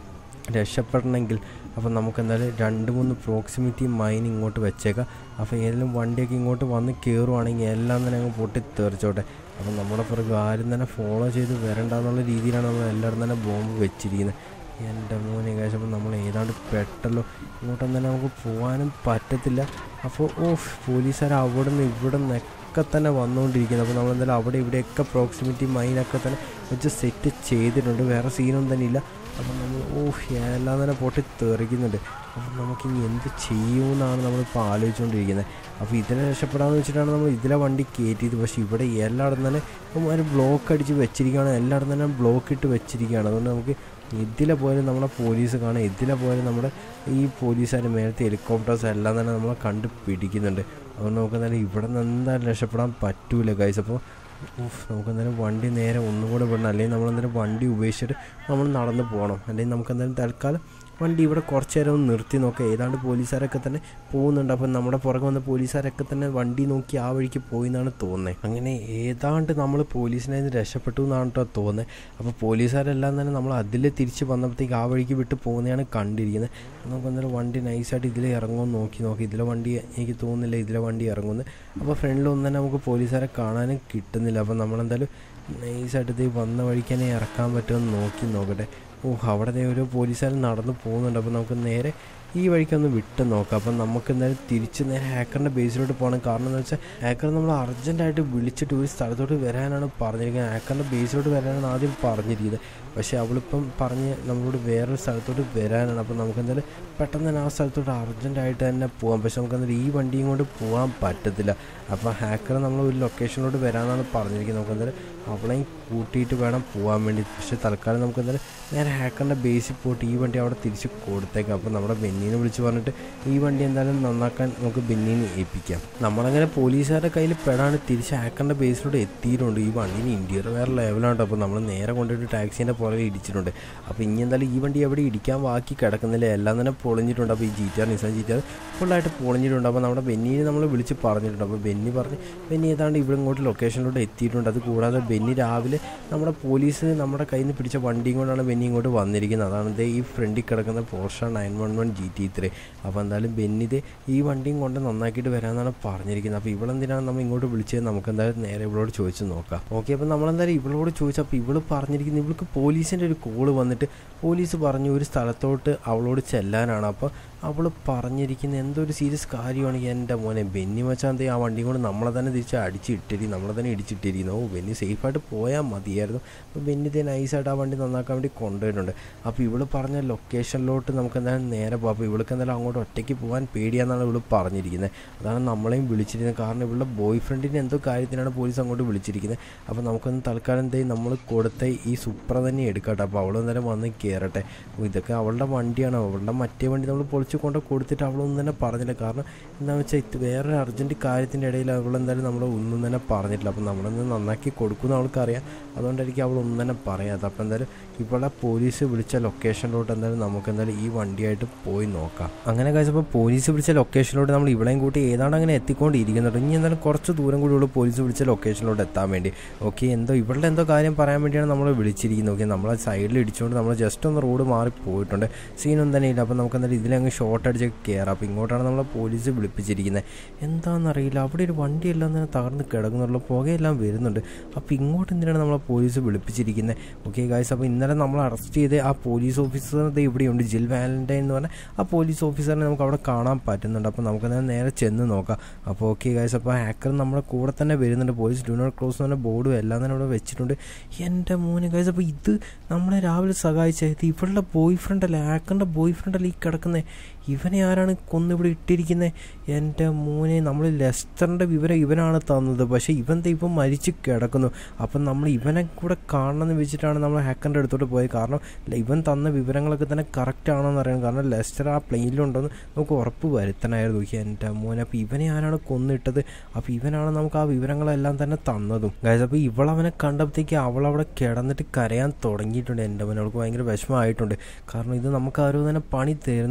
രക്ഷപ്പെടണമെങ്കിൽ അപ്പോൾ നമുക്ക് എന്തായാലും രണ്ട് മൂന്ന് പ്രോക്സിമിറ്റി മൈൻ ഇങ്ങോട്ട് വെച്ചേക്കാം അപ്പോൾ ഏതെങ്കിലും വണ്ടിയൊക്കെ ഇങ്ങോട്ട് വന്ന് കയറുവാണെങ്കിൽ എല്ലാം തന്നെ അങ്ങ് പൊട്ടി തെറിച്ചോട്ടെ അപ്പം നമ്മുടെ പുറകെ ആരും തന്നെ ഫോളോ ചെയ്ത് വരണ്ട എന്നുള്ള രീതിയിലാണ് നമ്മൾ എല്ലാവരും തന്നെ ബോംബ് വെച്ചിരിക്കുന്നത് എൻ്റെ മോനെ കാശ് അപ്പോൾ നമ്മൾ ഏതാണ്ട് പെട്ടല്ലോ ഇങ്ങോട്ടൊന്നും തന്നെ നമുക്ക് പോകാനും പറ്റത്തില്ല അപ്പോൾ ഓ പോലീസുകാർ അവിടെ നിന്ന് ഇവിടെ നിന്നൊക്കെ തന്നെ വന്നുകൊണ്ടിരിക്കുന്നത് അപ്പോൾ നമ്മളെന്തായാലും അവിടെ ഇവിടെയൊക്കെ പ്രോക്സിമിറ്റി മൈനൊക്കെ തന്നെ വെച്ച് സെറ്റ് ചെയ്തിട്ടുണ്ട് വേറെ സീനൊന്നും തന്നെ ഇല്ല അപ്പം നമ്മൾ ഓ എല്ലാം തന്നെ പൊട്ടി തെറിക്കുന്നുണ്ട് അപ്പം നമുക്കിനി എന്ത് ചെയ്യുമെന്നാണ് നമ്മളിപ്പോൾ ആലോചിച്ചുകൊണ്ടിരിക്കുന്നത് അപ്പോൾ ഇതിനെ രക്ഷപ്പെടാമെന്ന് വെച്ചിട്ടാണ് നമ്മൾ ഇതിലെ വണ്ടി കയറ്റിയത് പക്ഷേ ഇവിടെ എല്ലായിടത്തും തന്നെ ഒരു ബ്ലോക്ക് അടിച്ച് വെച്ചിരിക്കുകയാണ് എല്ലായിടത്തും തന്നെ ബ്ലോക്ക് ഇട്ട് വെച്ചിരിക്കുകയാണ് അതുകൊണ്ട് നമുക്ക് ഇതിലെ പോയാലും നമ്മളെ പോലീസ് കാണാം ഇതിലെ പോയാലും നമ്മുടെ ഈ പോലീസുകാർ മേലത്തെ ഹെലികോപ്റ്റേഴ്സ് എല്ലാം തന്നെ നമ്മളെ കണ്ട് പിടിക്കുന്നുണ്ട് അതുകൊണ്ട് നമുക്ക് എന്തായാലും ഇവിടെ നിന്ന് എന്തായാലും രക്ഷപ്പെടാൻ പറ്റൂല ഗൈസ് അപ്പോൾ നമുക്ക് എന്തായാലും വണ്ടി നേരെ ഒന്നുകൂടെ വിടണം അല്ലെങ്കിൽ നമ്മളെന്തായാലും വണ്ടി ഉപേക്ഷിച്ചിട്ട് നമ്മൾ നടന്ന് പോകണം അല്ലെങ്കിൽ നമുക്ക് എന്തായാലും തൽക്കാലം വണ്ടി ഇവിടെ കുറച്ച് നേരം ഒന്ന് നിർത്തി നോക്കാം ഏതാണ്ട് പോലീസുകാരൊക്കെ തന്നെ പോകുന്നുണ്ട് അപ്പം നമ്മുടെ പുറകെ വന്ന പോലീസുകാരൊക്കെ തന്നെ വണ്ടി നോക്കി ആ വഴിക്ക് പോയി എന്നാണ് തോന്നുന്നത് അങ്ങനെ ഏതാണ്ട് നമ്മൾ പോലീസിനെ നിന്ന് രക്ഷപ്പെട്ടു എന്നാണ് കേട്ടോ തോന്നുന്നത് അപ്പോൾ പോലീസുകാരെല്ലാം തന്നെ നമ്മൾ അതിൽ തിരിച്ച് വന്നപ്പോഴത്തേക്ക് ആ വഴിക്ക് വിട്ട് പോകുന്നതാണ് കണ്ടിരിക്കുന്നത് നമുക്ക് എന്തായാലും വണ്ടി നൈസായിട്ട് ഇതിൽ ഇറങ്ങുമെന്ന് നോക്കി നോക്കി ഇതിലെ വണ്ടി എനിക്ക് തോന്നുന്നില്ല ഇതിലെ വണ്ടി ഇറങ്ങുന്നു അപ്പോൾ ഫ്രണ്ടിലൊന്നും തന്നെ നമുക്ക് പോലീസുകാരെ കാണാനും കിട്ടുന്നില്ല അപ്പോൾ നമ്മളെന്തായാലും നൈസായിട്ട് ഇത് വന്ന വഴിക്ക് തന്നെ ഇറക്കാൻ പറ്റുമെന്ന് നോക്കി നോക്കട്ടെ ഓ അവിടെ ദേ ഒരു പോലീസുകാരൻ നടന്നു പോകുന്നുണ്ട് അപ്പോൾ നമുക്ക് നേരെ ഈ വഴിക്കൊന്ന് വിട്ട് നോക്കാം അപ്പം നമുക്ക് എന്തായാലും തിരിച്ച് നേരെ ഹാക്കറിൻ്റെ ബേസിലോട്ട് പോകണം കാരണം എന്ന് വെച്ചാൽ ഹാക്കർ നമ്മൾ അർജൻറ്റായിട്ട് വിളിച്ചിട്ട് ഒരു സ്ഥലത്തോട്ട് വരാനാണ് പറഞ്ഞിരിക്കുന്നത് ഹാക്കറിൻ്റെ ബേസിലോട്ട് വരാനാണ് ആദ്യം പറഞ്ഞിരിക്കുന്നത് പക്ഷേ അവളിപ്പം പറഞ്ഞ് നമ്മളോട് വേറൊരു സ്ഥലത്തോട്ട് വരാനാണ് അപ്പം നമുക്ക് എന്തായാലും പെട്ടെന്ന് തന്നെ ആ സ്ഥലത്തോട്ട് അർജൻറ്റായിട്ട് തന്നെ പോകാം പക്ഷെ നമുക്ക് എന്തായാലും ഈ വണ്ടിയും കൊണ്ട് പോകാൻ പറ്റത്തില്ല അപ്പോൾ ഹാക്കർ നമ്മൾ ഒരു ലൊക്കേഷനിലോട്ട് വരാമെന്നാണ് പറഞ്ഞിരിക്കുന്നത് നമുക്ക് എന്തായാലും അവളെയും കൂട്ടിയിട്ട് വേണം പോകാൻ വേണ്ടി പക്ഷേ തൽക്കാലം നമുക്ക് എന്തായാലും നേരെ ഹാക്കറിൻ്റെ ബേസിൽ പോയിട്ട് ഈ വണ്ടി അവിടെ തിരിച്ച് കൊടുത്തേക്കാം അപ്പോൾ നമ്മുടെ ബെന്നീനെ വിളിച്ച് പറഞ്ഞിട്ട് ഈ വണ്ടി എന്തായാലും നന്നാക്കാൻ നമുക്ക് ബെന്നീനെ ഏൽപ്പിക്കാം നമ്മളങ്ങനെ പോലീസുകാരുടെ കയ്യിൽ പെടാണ്ട് തിരിച്ച് ഹാക്കറിൻ്റെ ബേസിലോട്ട് എത്തിയിട്ടുണ്ട് ഈ വണ്ടീന് ഇൻറ്റീരിയർ വേറെ ലെവലാണ് അപ്പോൾ നമ്മൾ നേരെ കൊണ്ടുപോയിട്ട് ടാക്സീൻ്റെ പുറകെ ഇടിച്ചിട്ടുണ്ട് അപ്പോൾ ഇനി എന്തായാലും ഈ വണ്ടി എവിടെ ഇടിക്കാൻ ബാക്കി കിടക്കുന്നില്ല എല്ലാം തന്നെ പൊളിഞ്ഞിട്ടുണ്ട് അപ്പോൾ ഈ G T R Nissan G T R ഫുള്ളായിട്ട് പൊളിഞ്ഞിട്ടുണ്ട് അപ്പോൾ നമ്മുടെ ബെന്നീനെ നമ്മൾ വിളിച്ച് പറഞ്ഞിട്ടുണ്ട് അപ്പോൾ ബെന്നി പറഞ്ഞ് ബെന്നി ഏതാണ്ട് ഇവിടെ ഇങ്ങോട്ട് ലൊക്കേഷനിലോട്ട് എത്തിയിട്ടുണ്ട് അത് കൂടാതെ ബെന്നി രാവിലെ നമ്മുടെ പോലീസ് നമ്മുടെ കയ്യിൽ നിന്ന് പിടിച്ച വണ്ടിയും കൊണ്ടാണ് ബെന്നി ഇങ്ങോട്ട് വന്നിരിക്കുന്നത് അതാണ് ദേ ഈ ഫ്രണ്ടിൽ കിടക്കുന്ന Porsche nine one one G T three അപ്പോൾ എന്തായാലും ബെന്നി ദേ ഈ വണ്ടിയും കൊണ്ട് നന്നാക്കിയിട്ട് വരാമെന്നാണ് പറഞ്ഞിരിക്കുന്നത് അപ്പോൾ ഇവളെന്തിനാണ് നമ്മൾ ഇങ്ങോട്ട് വിളിച്ചത് നമുക്ക് എന്തായാലും നേരെ ഇവളോട് ചോദിച്ച് നോക്കാം ഓക്കെ അപ്പോൾ നമ്മളെന്തായാലും ഇവളോട് ചോദിച്ചപ്പോൾ ഇവള് പറഞ്ഞിരിക്കുന്നത് ഇവൾക്ക് പോലീസിൻ്റെ ഒരു കോള് വന്നിട്ട് പോലീസ് പറഞ്ഞു ഒരു സ്ഥലത്തോട്ട് അവളോട് ചെല്ലാനാണ് അപ്പോൾ അവൾ പറഞ്ഞിരിക്കുന്ന എന്തോ ഒരു സീരിയസ് കാര്യമാണ് എൻ്റെ മോനെ ബെന്നി മച്ചാന്തി ആ വണ്ടി കൊണ്ട് നമ്മളെ തന്നെ തിരിച്ച് അടിച്ചിട്ടിരി നമ്മളെ തന്നെ ഇടിച്ചിട്ടിരിക്കുന്നു ഓ ബെന്നി സേഫായിട്ട് പോയാൽ മതിയായിരുന്നു അപ്പോൾ ബെന്നി ഇതേ നൈസായിട്ട് ആ വണ്ടി നന്നാക്കാൻ വേണ്ടി കൊണ്ടുവരുന്നുണ്ട് അപ്പോൾ ഇവള് പറഞ്ഞ ലൊക്കേഷനിലോട്ട് നമുക്ക് എന്തായാലും നേരെ പോകാം അപ്പോൾ ഇവൾക്ക് എന്തായാലും അങ്ങോട്ട് ഒറ്റയ്ക്ക് പോകാൻ പേടിയാന്നാണ് ഇവള് പറഞ്ഞിരിക്കുന്നത് അതാണ് നമ്മളെയും വിളിച്ചിരുന്നത് കാരണം ഇവളുടെ ബോയ് ഫ്രണ്ടിൻ്റെ എന്തോ കാര്യത്തിനാണ് പോലീസ് അങ്ങോട്ട് വിളിച്ചിരിക്കുന്നത് അപ്പോൾ നമുക്കൊന്ന് തൽക്കാലം എന്തായി നമ്മൾ കൊടുത്ത ഈ സുപ്ര തന്നെ എടുക്കട്ടെ അപ്പോൾ അവൾ എന്തായാലും വന്ന് കയറട്ടെ അപ്പോൾ ഇതൊക്കെ അവളുടെ വണ്ടിയാണ് അവളുടെ മറ്റേ വണ്ടി നമ്മൾ പൊളിച്ച് കൊണ്ട് കൊടുത്തിട്ട് അവളൊന്നും തന്നെ പറഞ്ഞില്ല കാരണം എന്താണെന്ന് വെച്ചാൽ ഇത് വേറൊരു അർജൻറ്റ് കാര്യത്തിൻ്റെ ഇടയിൽ അവളെന്തായാലും നമ്മൾ ഒന്നും തന്നെ പറഞ്ഞിട്ടില്ല അപ്പോൾ നമ്മളൊന്ന് നന്നാക്കി കൊടുക്കുമെന്ന് അവൾക്കറിയാം അതുകൊണ്ടായിരിക്കും അവൾ ഒന്നും തന്നെ പറയാതെ അപ്പോൾ എന്തായാലും ഇവിടെ പോലീസ് വിളിച്ച ലൊക്കേഷനിലോട്ട് എന്തായാലും നമുക്ക് എന്തായാലും ഈ വണ്ടിയായിട്ട് പോയി നോക്കാം അങ്ങനെ കഴിച്ചപ്പോൾ പോലീസ് വിളിച്ച ലൊക്കേഷനിലോട്ട് നമ്മൾ ഇവിടെയും കൂട്ടി ഏതാണ്ട് അങ്ങനെ എത്തിക്കൊണ്ടിരിക്കുന്നുണ്ട് ഇനി എന്തായാലും കുറച്ച് ദൂരം കൂടി ഉള്ളൂ പോലീസ് വിളിച്ച ലൊക്കേഷനിലോട്ട് എത്താൻ വേണ്ടി ഓക്കെ എന്തോ ഇവളുടെ എന്തോ കാര്യം പറയാൻ വേണ്ടിയാണ് നമ്മൾ വിളിച്ചിരിക്കുന്നത് ഓക്കെ നമ്മളെ സൈഡിൽ ഇടിച്ചുകൊണ്ട് നമ്മൾ ജസ്റ്റ് ഒന്ന് റോഡ് മാറി പോയിട്ടുണ്ട് സീനൊന്നും തന്നെ ഇല്ല അപ്പോൾ നമുക്ക് എന്തായാലും ഇതിലങ്ങ് ഷോർട്ട് അടിച്ച് കയറാം അപ്പോൾ ഇങ്ങോട്ടാണ് നമ്മളെ പോലീസ് വിളിപ്പിച്ചിരിക്കുന്നത് എന്താണെന്നറിയില്ല അവിടെ ഒരു വണ്ടിയെല്ലാം തന്നെ തകർന്ന് കിടക്കുന്നുള്ള പുകയെല്ലാം വരുന്നുണ്ട് അപ്പോൾ ഇങ്ങോട്ട് എന്തിനാണ് നമ്മളെ പോലീസ് വിളിപ്പിച്ചിരിക്കുന്നത് ഓക്കെ ഗായ്സ് അപ്പോൾ ഇന്നലെ നമ്മൾ അറസ്റ്റ് ചെയ്ത് ആ പോലീസ് ഓഫീസർ ഇവിടെയുണ്ട് ജിൽ വാലൻറ്റൈൻ എന്ന് പറഞ്ഞാൽ ആ പോലീസ് ഓഫീസറിനെ നമുക്ക് അവിടെ കാണാൻ പറ്റുന്നുണ്ട് അപ്പോൾ നമുക്ക് നേരെ ചെന്ന് നോക്കാം അപ്പോൾ ഓക്കെ ഗായ്സ് അപ്പോൾ ഹാക്കർ നമ്മുടെ കൂടെ തന്നെ വരുന്നുണ്ട് പോലീസ് ഡു നോട്ട് ക്ലോസ് എന്ന് പറഞ്ഞ ബോർഡും എല്ലാം തന്നെ അവിടെ വെച്ചിട്ടുണ്ട് എൻ്റെ മോനെ ഗായ്സ് അപ്പോൾ ഇത് നമ്മളെ രാവിലെ സഹായിച്ചത് ഇവളുടെ ബോയ് ഫ്രണ്ട് അല്ലേ ഹാക്കറിൻ്റെ ബോയ് ഫ്രണ്ട് അല്ലേ ഈ കിടക്കുന്നത് ഇവനെ ആരാണ് കൊന്നിവിടെ ഇട്ടിരിക്കുന്നത് എൻ്റെ മോനെ നമ്മൾ ലെസ്റ്ററിൻ്റെ വിവരം ഇവനാണ് തന്നത് പക്ഷേ ഇവൻ ഇപ്പം മരിച്ച് കിടക്കുന്നു അപ്പം നമ്മൾ ഇവനെ കൂടെ കാണണമെന്ന് വെച്ചിട്ടാണ് നമ്മൾ ഹാക്കറിൻ്റെ അടുത്തോട്ട് പോയത് കാരണം ഇവൻ തന്ന വിവരങ്ങളൊക്കെ തന്നെ കറക്റ്റ് ആണോന്ന് അറിയാം കാരണം ലെസ്റ്റർ ആ പ്ലെയിനിലുണ്ടെന്ന് നമുക്ക് ഉറപ്പ് വരുത്തണമായിരുന്നു എൻ്റെ മോനെ അപ്പോൾ ഇവനെ ആരാണ് കൊന്നിട്ടത് അപ്പോൾ ഇവനാണ് നമുക്ക് ആ വിവരങ്ങളെല്ലാം തന്നെ തന്നതും ഗൈസ് അപ്പോൾ ഇവളവനെ കണ്ടപ്പോഴത്തേക്ക് അവളവിടെ കിടന്നിട്ട് കരയാൻ തുടങ്ങിയിട്ടുണ്ട് എൻ്റെ മോനെ അവൾക്ക് ഭയങ്കര വിഷമമായിട്ടുണ്ട് കാരണം ഇത് നമുക്ക് ആരോ തന്നെ പണി തരുന്നുണ്ട് കാരണം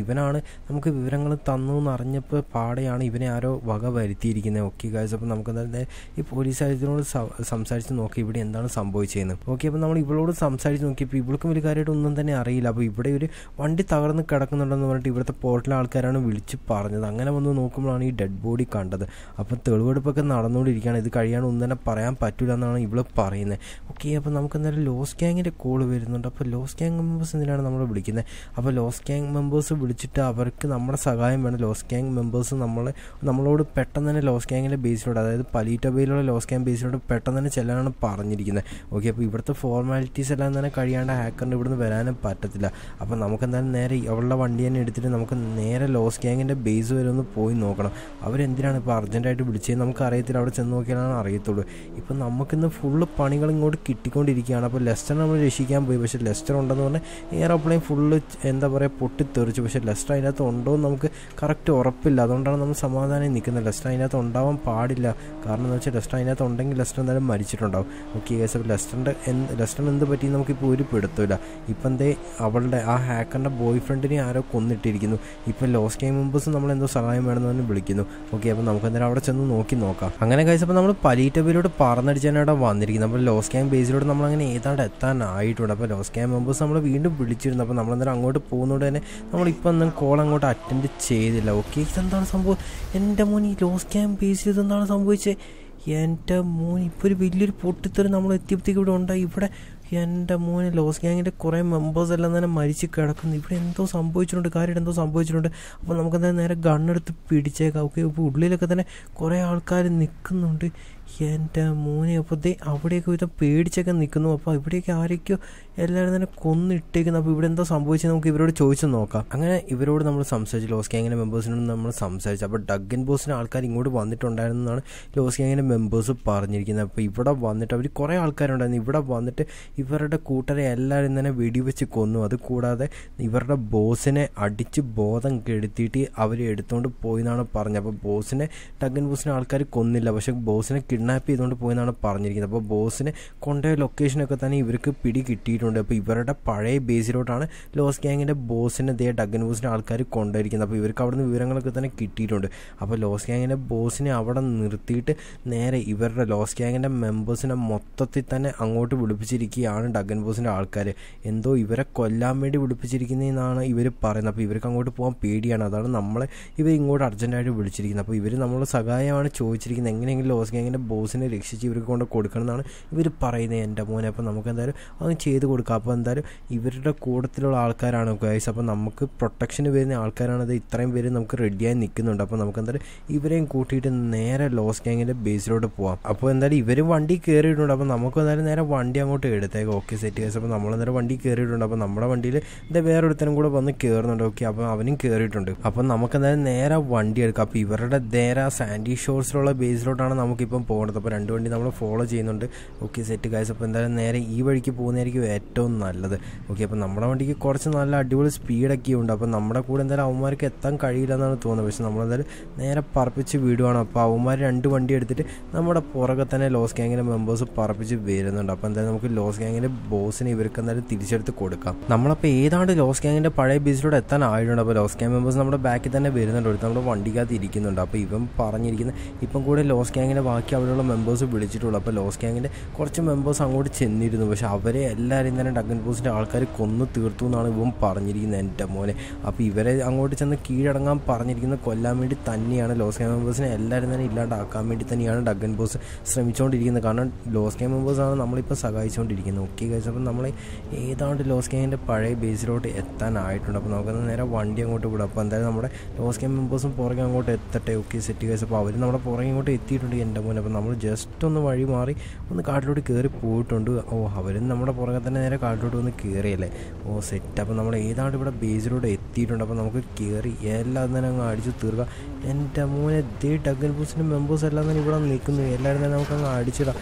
ഇവനാണ് നമുക്ക് വിവരങ്ങൾ തന്നു എന്ന് അറിഞ്ഞപ്പോൾ പാടെയാണ് ഇവനെ ആരോ വക വരുത്തിയിരിക്കുന്നത് ഓക്കെ ഗൈസ് അപ്പോൾ നമുക്ക് എന്തായാലും ഈ പോലീസ് ഇതിനോട് സംസാരിച്ച് നോക്കി ഇവിടെ എന്താണ് സംഭവിച്ചതെന്ന് ഓക്കെ അപ്പോൾ നമ്മൾ ഇവളോട് സംസാരിച്ച് നോക്കിയപ്പോൾ ഇവൾക്കും വലിയ കാര്യമായിട്ട് ഒന്നും തന്നെ അറിയില്ല അപ്പോൾ ഇവിടെ ഒരു വണ്ടി തകർന്ന് കിടക്കുന്നുണ്ടെന്ന് പറഞ്ഞിട്ട് ഇവിടുത്തെ പോർട്ടിലെ ആൾക്കാരാണ് വിളിച്ച് പറഞ്ഞത് അങ്ങനെ വന്ന് നോക്കുമ്പോഴാണ് ഈ ഡെഡ് ബോഡി കണ്ടത് അപ്പോൾ തെളിവെടുപ്പൊക്കെ നടന്നുകൊണ്ടിരിക്കുകയാണ് ഇത് കഴിയാണ്ട് ഒന്നും തന്നെ പറയാൻ പറ്റില്ല എന്നാണ് ഇവള് പറയുന്നത് ഓക്കെ അപ്പോൾ നമുക്ക് എന്തായാലും ലോസ് ഗ്യാങ്ങിൻ്റെ കോൾ വരുന്നുണ്ട് അപ്പോൾ ലോസ് ഗ്യാങ് മെമ്പേഴ്സ് എന്തിനാണ് നമ്മൾ വിളിക്കുന്നത് അപ്പോൾ ലോസ് ഗ്യാങ് മെമ്പേഴ്സ് വിളിച്ചിട്ട് അവർക്ക് നമ്മുടെ സഹായം വേണം ലോസ് ഗ്യാങ് മെമ്പേഴ്സ് നമ്മളെ നമ്മളോട് പെട്ടെന്ന് തന്നെ ലോസ് ഗ്യാങ്ങിൻ്റെ ബേസിലോട്ട് അതായത് പലീറ്റബയിലുള്ള ലോസ് ഗ്യാങ് ബേസിലോട്ട് പെട്ടെന്ന് തന്നെ ചെല്ലാനാണ് പറഞ്ഞിരിക്കുന്നത് ഓക്കെ അപ്പോൾ ഇവിടുത്തെ ഫോർമാലിറ്റീസ് എല്ലാം തന്നെ കഴിയാണ്ട് ഹാക്കറിന് ഇവിടുന്ന് വരാനും പറ്റത്തില്ല അപ്പോൾ നമുക്ക് എന്തായാലും നേരെ അവളുടെ വണ്ടി തന്നെ എടുത്തിട്ട് നമുക്ക് നേരെ ലോസ് ഗ്യാങ്ങിൻ്റെ ബേസ് വരെ ഒന്ന് പോയി നോക്കണം അവരെന്തിനാണ് ഇപ്പോൾ അർജൻറ്റായിട്ട് വിളിച്ചത് നമുക്ക് അറിയത്തില്ല അവിടെ ചെന്ന് നോക്കിയാലാണ് അറിയത്തുള്ളൂ ഇപ്പം നമുക്കിന്ന് ഫുള്ള് പണികൾ ഇങ്ങോട്ട് കിട്ടിക്കൊണ്ടിരിക്കുകയാണ് അപ്പോൾ ലെസ്റ്റർ നമ്മൾ രക്ഷിക്കാൻ പോയി പക്ഷേ ലെസ്റ്റർ ഉണ്ടെന്ന് പറഞ്ഞാൽ എയറോപ്ലെയിൻ ഫുള്ള് എന്താ പറയുക പൊട്ടിത്തെറിച്ചു പക്ഷേ ലെസ്റ്റർ അതിനകത്ത് ഉണ്ടോ എന്ന് നമുക്ക് കറക്റ്റ് ഉറപ്പില്ല അതുകൊണ്ടാണ് നമ്മൾ സമാധാനം നിൽക്കുന്നത് ലെസ്റ്റർ അതിനകത്ത് ഉണ്ടാവാൻ പാടില്ല കാരണം എന്ന് വെച്ചാൽ ലെസ്റ്റർ അതിനകത്ത് ഉണ്ടെങ്കിൽ ലെസ്റ്റർ എന്തായാലും മരിച്ചിട്ടുണ്ടാവും ഓക്കെ കേസ് അപ്പോൾ ലെസ്റ്ററിൻ്റെ എന്ത് ലെസ്റ്ററിന് എന്ത് പറ്റി നമുക്കിപ്പോൾ ഒരു പിടുത്തമില്ല ഇപ്പം എന്തേ അവളുടെ ആ ഹാക്കറിൻ്റെ ബോയ് ഫ്രണ്ടിനെ ആരോ കൊന്നിട്ടിരിക്കുന്നു ഇപ്പം ലോസ് ഗെയിം മെമ്പേഴ്സ് നമ്മൾ എന്തോ സഹായം വേണമെന്ന് പറഞ്ഞ് വിളിക്കുന്നു ഓക്കെ അപ്പോൾ നമുക്ക് എന്തായാലും അവിടെ ചെന്ന് നോക്കി നോക്കാം അങ്ങനെ കഴിച്ച് അപ്പോൾ നമ്മൾ പലീറ്റബിലോട്ട് പറന്നടിച്ചാണ് അവിടെ വന്നിരിക്കുന്നത് അപ്പോൾ ലോസ് ക്യാമ്പ് ബേസിലോട്ട് നമ്മളങ്ങനെ ഏതാണ്ട് എത്താനായിട്ടുണ്ട് അപ്പോൾ ലോസ് ക്യാമ്പ് മെമ്പേഴ്സ് നമ്മൾ വീണ്ടും വിളിച്ചിരുന്നു അപ്പോൾ നമ്മളെന്തായാലും അങ്ങോട്ട് പോകുന്നതുകൊണ്ട് തന്നെ നമ്മളിപ്പോൾ ഒന്നും കോൾ അങ്ങോട്ട് അറ്റൻഡ് ചെയ്തില്ല ഓക്കെ ഇതെന്താണ് സംഭവം എൻ്റെ മോൻ ഈ ലോസ് ക്യാമ്പ് ബേസിൽ ഇതെന്താണ് സംഭവിച്ചത് എൻ്റെ മോൻ ഇപ്പോൾ ഒരു വലിയൊരു പൊട്ടിത്തെറി നമ്മൾ എത്തിയപ്പോഴത്തേക്ക് ഇവിടെ ഉണ്ടായി ഇവിടെ എൻ്റെ മോനെ ലോസ് ഗ്യാങ്ങിൻ്റെ കുറേ മെമ്പേഴ്സ് എല്ലാം തന്നെ മരിച്ച് കിടക്കുന്നു ഇവിടെ എന്തോ സംഭവിച്ചിട്ടുണ്ട് കാര്യം എന്തോ സംഭവിച്ചിട്ടുണ്ട് അപ്പോൾ നമുക്ക് എന്തായാലും നേരെ ഗണ്ണെടുത്ത് പിടിച്ചേക്കാം ഓക്കെ ഇപ്പോൾ ഉള്ളിലൊക്കെ തന്നെ കുറേ ആൾക്കാർ നിൽക്കുന്നുണ്ട് എൻ്റെ മോനെ അപ്പോൾ ദേ അവിടെയൊക്കെ വിധം പേടിച്ചൊക്കെ നിൽക്കുന്നു അപ്പോൾ ഇവിടെയൊക്കെ ആരൊക്കെയോ എല്ലാവരും തന്നെ കൊന്നിട്ടേക്കുന്നു അപ്പോൾ ഇവിടെ എന്തോ സംഭവിച്ചത് നമുക്ക് ഇവരോട് ചോദിച്ചു നോക്കാം അങ്ങനെ ഇവരോട് നമ്മൾ സംസാരിച്ചു ലോസ് ഗ്യാങ്ങിൻ്റെ മെമ്പേഴ്സിനോട് നമ്മൾ സംസാരിച്ചു അപ്പോൾ ഡഗൻ ബോസിന് ആൾക്കാർ ഇങ്ങോട്ട് വന്നിട്ടുണ്ടായിരുന്നെന്നാണ് ലോസ് ഗ്യാങ്ങിൻ്റെ മെമ്പേഴ്സ് പറഞ്ഞിരിക്കുന്നത് അപ്പോൾ ഇവിടെ വന്നിട്ട് അവർ കുറേ ആൾക്കാരുണ്ടായിരുന്നു ഇവിടെ വന്നിട്ട് ഇവരുടെ കൂട്ടരെ എല്ലാവരും തന്നെ വെടിവെച്ച് കൊന്നു അത് കൂടാതെ ഇവരുടെ ബോസിനെ അടിച്ച് ബോധം കെടുത്തിയിട്ട് അവർ എടുത്തുകൊണ്ട് പോയി എന്നാണ് പറഞ്ഞത് അപ്പോൾ ബോസിനെ ടഗൻ ബോസിനെ ആൾക്കാർ കൊന്നില്ല പക്ഷെ ബോസിനെ കിഡ്നാപ്പ് ചെയ്തുകൊണ്ട് പോയെന്നാണ് പറഞ്ഞിരിക്കുന്നത് അപ്പോൾ ബോസിനെ കൊണ്ടുപോയ ലൊക്കേഷനൊക്കെ തന്നെ ഇവർക്ക് പിടി കിട്ടിയിട്ടുണ്ട് അപ്പോൾ ഇവരുടെ പഴയ ബേസിലോട്ടാണ് ലോസ് ഗ്യാങ്ങിൻ്റെ ബോസിനെ ദേ ഡഗൻ ബോസിൻ്റെ ആൾക്കാർ കൊണ്ടുപോയിരിക്കുന്നത് അപ്പോൾ ഇവർക്ക് അവിടുന്ന് വിവരങ്ങളൊക്കെ തന്നെ കിട്ടിയിട്ടുണ്ട് അപ്പോൾ ലോസ് ഗ്യാങ്ങിൻ്റെ ബോസിനെ അവിടെ നിർത്തിയിട്ട് നേരെ ഇവരുടെ ലോസ് ഗ്യാങ്ങിൻ്റെ മെമ്പേഴ്സിനെ മൊത്തത്തിൽ തന്നെ അങ്ങോട്ട് വിളിപ്പിച്ചിരിക്കുകയാണ് ഡഗൻ ബോസിൻ്റെ ആൾക്കാർ എന്തോ ഇവരെ കൊല്ലാൻ വേണ്ടി വിളിപ്പിച്ചിരിക്കുന്നതെന്നാണ് ഇവർ പറയുന്നത് അപ്പോൾ ഇവർക്ക് അങ്ങോട്ട് പോകാൻ പേടിയാണ് അതാണ് നമ്മളെ ഇവർ ഇങ്ങോട്ട് അർജൻറ്റായിട്ട് വിളിച്ചിരിക്കുന്നത് അപ്പോൾ ഇവർ നമ്മളെ സഹായമാണ് ചോദിച്ചിരിക്കുന്നത് എങ്ങനെയെങ്കിലും ലോസ് ഗ്യാങ്ങിൻ്റെ ബോസിനെ രക്ഷിച്ച് ഇവർക്ക് കൊണ്ട് കൊടുക്കണം എന്നാണ് ഇവർ പറയുന്നത് എൻ്റെ മോനെ അപ്പോൾ നമുക്ക് എന്തായാലും അത് ചെയ്ത് കൊടുക്കാം അപ്പോൾ എന്തായാലും ഇവരുടെ കൂട്ടത്തിലുള്ള ആൾക്കാരാണ് ഗൈസ് അപ്പോൾ നമുക്ക് പ്രൊട്ടക്ഷന് വരുന്ന ആൾക്കാരാണത് ഇത്രയും പേര് നമുക്ക് റെഡിയായി നിൽക്കുന്നുണ്ട് അപ്പോൾ നമുക്ക് എന്തായാലും ഇവരെയും കൂട്ടിയിട്ട് നേരെ ലോസ് ഗ്യാങ്ങിൻ്റെ ബേസിലോട്ട് പോവാം അപ്പോൾ എന്തായാലും ഇവർ വണ്ടി കയറിയിട്ടുണ്ട് അപ്പോൾ നമുക്ക് എന്തായാലും നേരെ വണ്ടി അങ്ങോട്ട് എടുത്തേക്കാം ഓക്കെ സെറ്റ് ഗൈസ് അപ്പോൾ നമ്മൾ നേരെ വണ്ടി കയറിയിട്ടുണ്ട് അപ്പോൾ നമ്മുടെ വണ്ടിയിൽ ഇതേ വേറൊരുത്തനും കൂടെ വന്ന് കയറുന്നുണ്ട് ഓക്കെ അപ്പോൾ അവനും കയറിയിട്ടുണ്ട് അപ്പോൾ നമുക്ക് എന്തായാലും നേരെ വണ്ടി എടുക്കാം അപ്പോൾ ഇവരുടെ നേരെ സാൻഡി ഷോർസിലുള്ള ബേസിലോട്ടാണ് നമുക്കിപ്പം പോകുന്നത് അപ്പോൾ രണ്ട് വണ്ടി നമ്മൾ ഫോളോ ചെയ്യുന്നുണ്ട് ഓക്കെ സെറ്റ് ഗൈസ് അപ്പോൾ എന്തായാലും നേരെ ഈ വഴിക്ക് പോകുന്നതായിരിക്കും ഏറ്റവും നല്ലത് ഓക്കെ അപ്പോൾ നമ്മുടെ വണ്ടിക്ക് കുറച്ച് നല്ല അടിപൊളി സ്പീഡൊക്കെ ഉണ്ട് അപ്പോൾ നമ്മുടെ കൂടെ എന്തായാലും അവന്മാർക്ക് എത്താൻ കഴിയില്ല എന്നാണ് തോന്നുന്നത് പക്ഷേ നമ്മളെന്തായാലും നേരെ പറപ്പിച്ച് വിടുവാണ് അപ്പോൾ അവന്മാർ രണ്ട് വണ്ടി എടുത്തിട്ട് നമ്മുടെ പുറകെ തന്നെ ലോസ് ഗ്യാങ്ങിൻ്റെ മെമ്പേഴ്സ് പറപ്പിച്ച് വരുന്നുണ്ട് അപ്പോൾ എന്തായാലും നമുക്ക് ലോസ് ഗ്യാങ്ങിൻ്റെ ബോസിനെ ഇവർക്ക് എന്തായാലും തിരിച്ചെടുത്ത് കൊടുക്കാം നമ്മളപ്പോൾ ഏതാണ്ട് ലോസ് ഗ്യാങ്ങിൻ്റെ പഴയ ബീച്ചിലൂടെ എത്താൻ ആയിട്ടുണ്ട് അപ്പോൾ ലോസ് ഗ്യാങ് മെമ്പേഴ്സ് നമ്മുടെ ബാക്കിൽ തന്നെ വരുന്നുണ്ട് ഒരുത്ത് നമ്മുടെ വണ്ടിക്കകത്ത് ഇരിക്കുന്നുണ്ട് അപ്പോൾ ഇവൻ പറഞ്ഞിരിക്കുന്നത് ഇപ്പം കൂടെ ലോസ് ഗ്യാങ്ങിൻ്റെ ബാക്കി അവിടെയുള്ള മെമ്പേഴ്സ് വിളിച്ചിട്ടുള്ളൂ അപ്പോൾ ലോസ് ഗ്യാങ്ങിൻ്റെ കുറച്ച് മെമ്പേഴ്സ് അങ്ങോട്ട് ചെന്നിരുന്നു പക്ഷേ അവരെ എല്ലാവരെയും തന്നെ ഡഗൻ ബോസിൻ്റെ ആൾക്കാർ കൊന്നു തീർത്തു എന്നാണ് ഇവൻ പറഞ്ഞിരിക്കുന്നത് എൻ്റെ മോനെ അപ്പോൾ ഇവരെ അങ്ങോട്ട് ചെന്ന് കീഴടങ്ങാൻ പറഞ്ഞിരിക്കുന്നത് കൊല്ലാൻ വേണ്ടി തന്നെയാണ് ലോസ് ഗ്യാങ് മെമ്പേഴ്സിനെ എല്ലാവരും തന്നെ ഇല്ലാണ്ടാക്കാൻ വേണ്ടി തന്നെയാണ് ഡഗൻ ബോസ് ശ്രമിച്ചുകൊണ്ടിരിക്കുന്നത് കാരണം ലോസ് ഗ്യാങ് മെമ്പേഴ്സാണ് നമ്മളിപ്പോൾ സഹായിച്ചുകൊണ്ടിരിക്കുന്നത് ഓക്കെ കഴിച്ച് അപ്പോൾ നമ്മൾ ഏതാണ്ട് ലോസ് ഗ്യാങ്ങിൻ്റെ പഴയ ബേസിലോട്ട് എത്താനായിട്ടുണ്ട് അപ്പോൾ നമുക്കത് നേരെ വണ്ടി അങ്ങോട്ട് വിടാം അപ്പോൾ എന്തായാലും നമ്മുടെ ലോസ് ഗ്യാങ് മെമ്പേഴ്സും പുറകെ അങ്ങോട്ട് എത്തട്ടെ ഓക്കെ സെറ്റ് കേസ് അപ്പോൾ അവർ നമ്മുടെ പുറകെ ഇങ്ങോട്ട് എത്തിയിട്ടുണ്ട് എൻ്റെ മോനെ അപ്പോൾ നമ്മൾ ജസ്റ്റ് ഒന്ന് വഴി മാറി ഒന്ന് കാട്ടിലോട്ട് കയറി പോയിട്ടുണ്ട് ഓ അവരും നമ്മുടെ പുറകെ തന്നെ നേരെ കാട്ടിലോട്ട് വന്ന് കയറിയല്ലേ ഓ സെറ്റ് അപ്പോൾ നമ്മൾ ഏതാണ്ട് ഇവിടെ ബേസിലോട്ട് എത്തിയിട്ടുണ്ട് അപ്പോൾ നമുക്ക് കയറി എല്ലാം തന്നെ അങ്ങ് അടിച്ച് തീർക്കാം എൻ്റെ മോനെ ദേ ഡഗൻ ബൂസിൻ്റെ മെമ്പേഴ്സ് എല്ലാം തന്നെ ഇവിടെ നിൽക്കുന്നു എല്ലാവരും തന്നെ നമുക്ക് അങ്ങ് അടിച്ചിടാം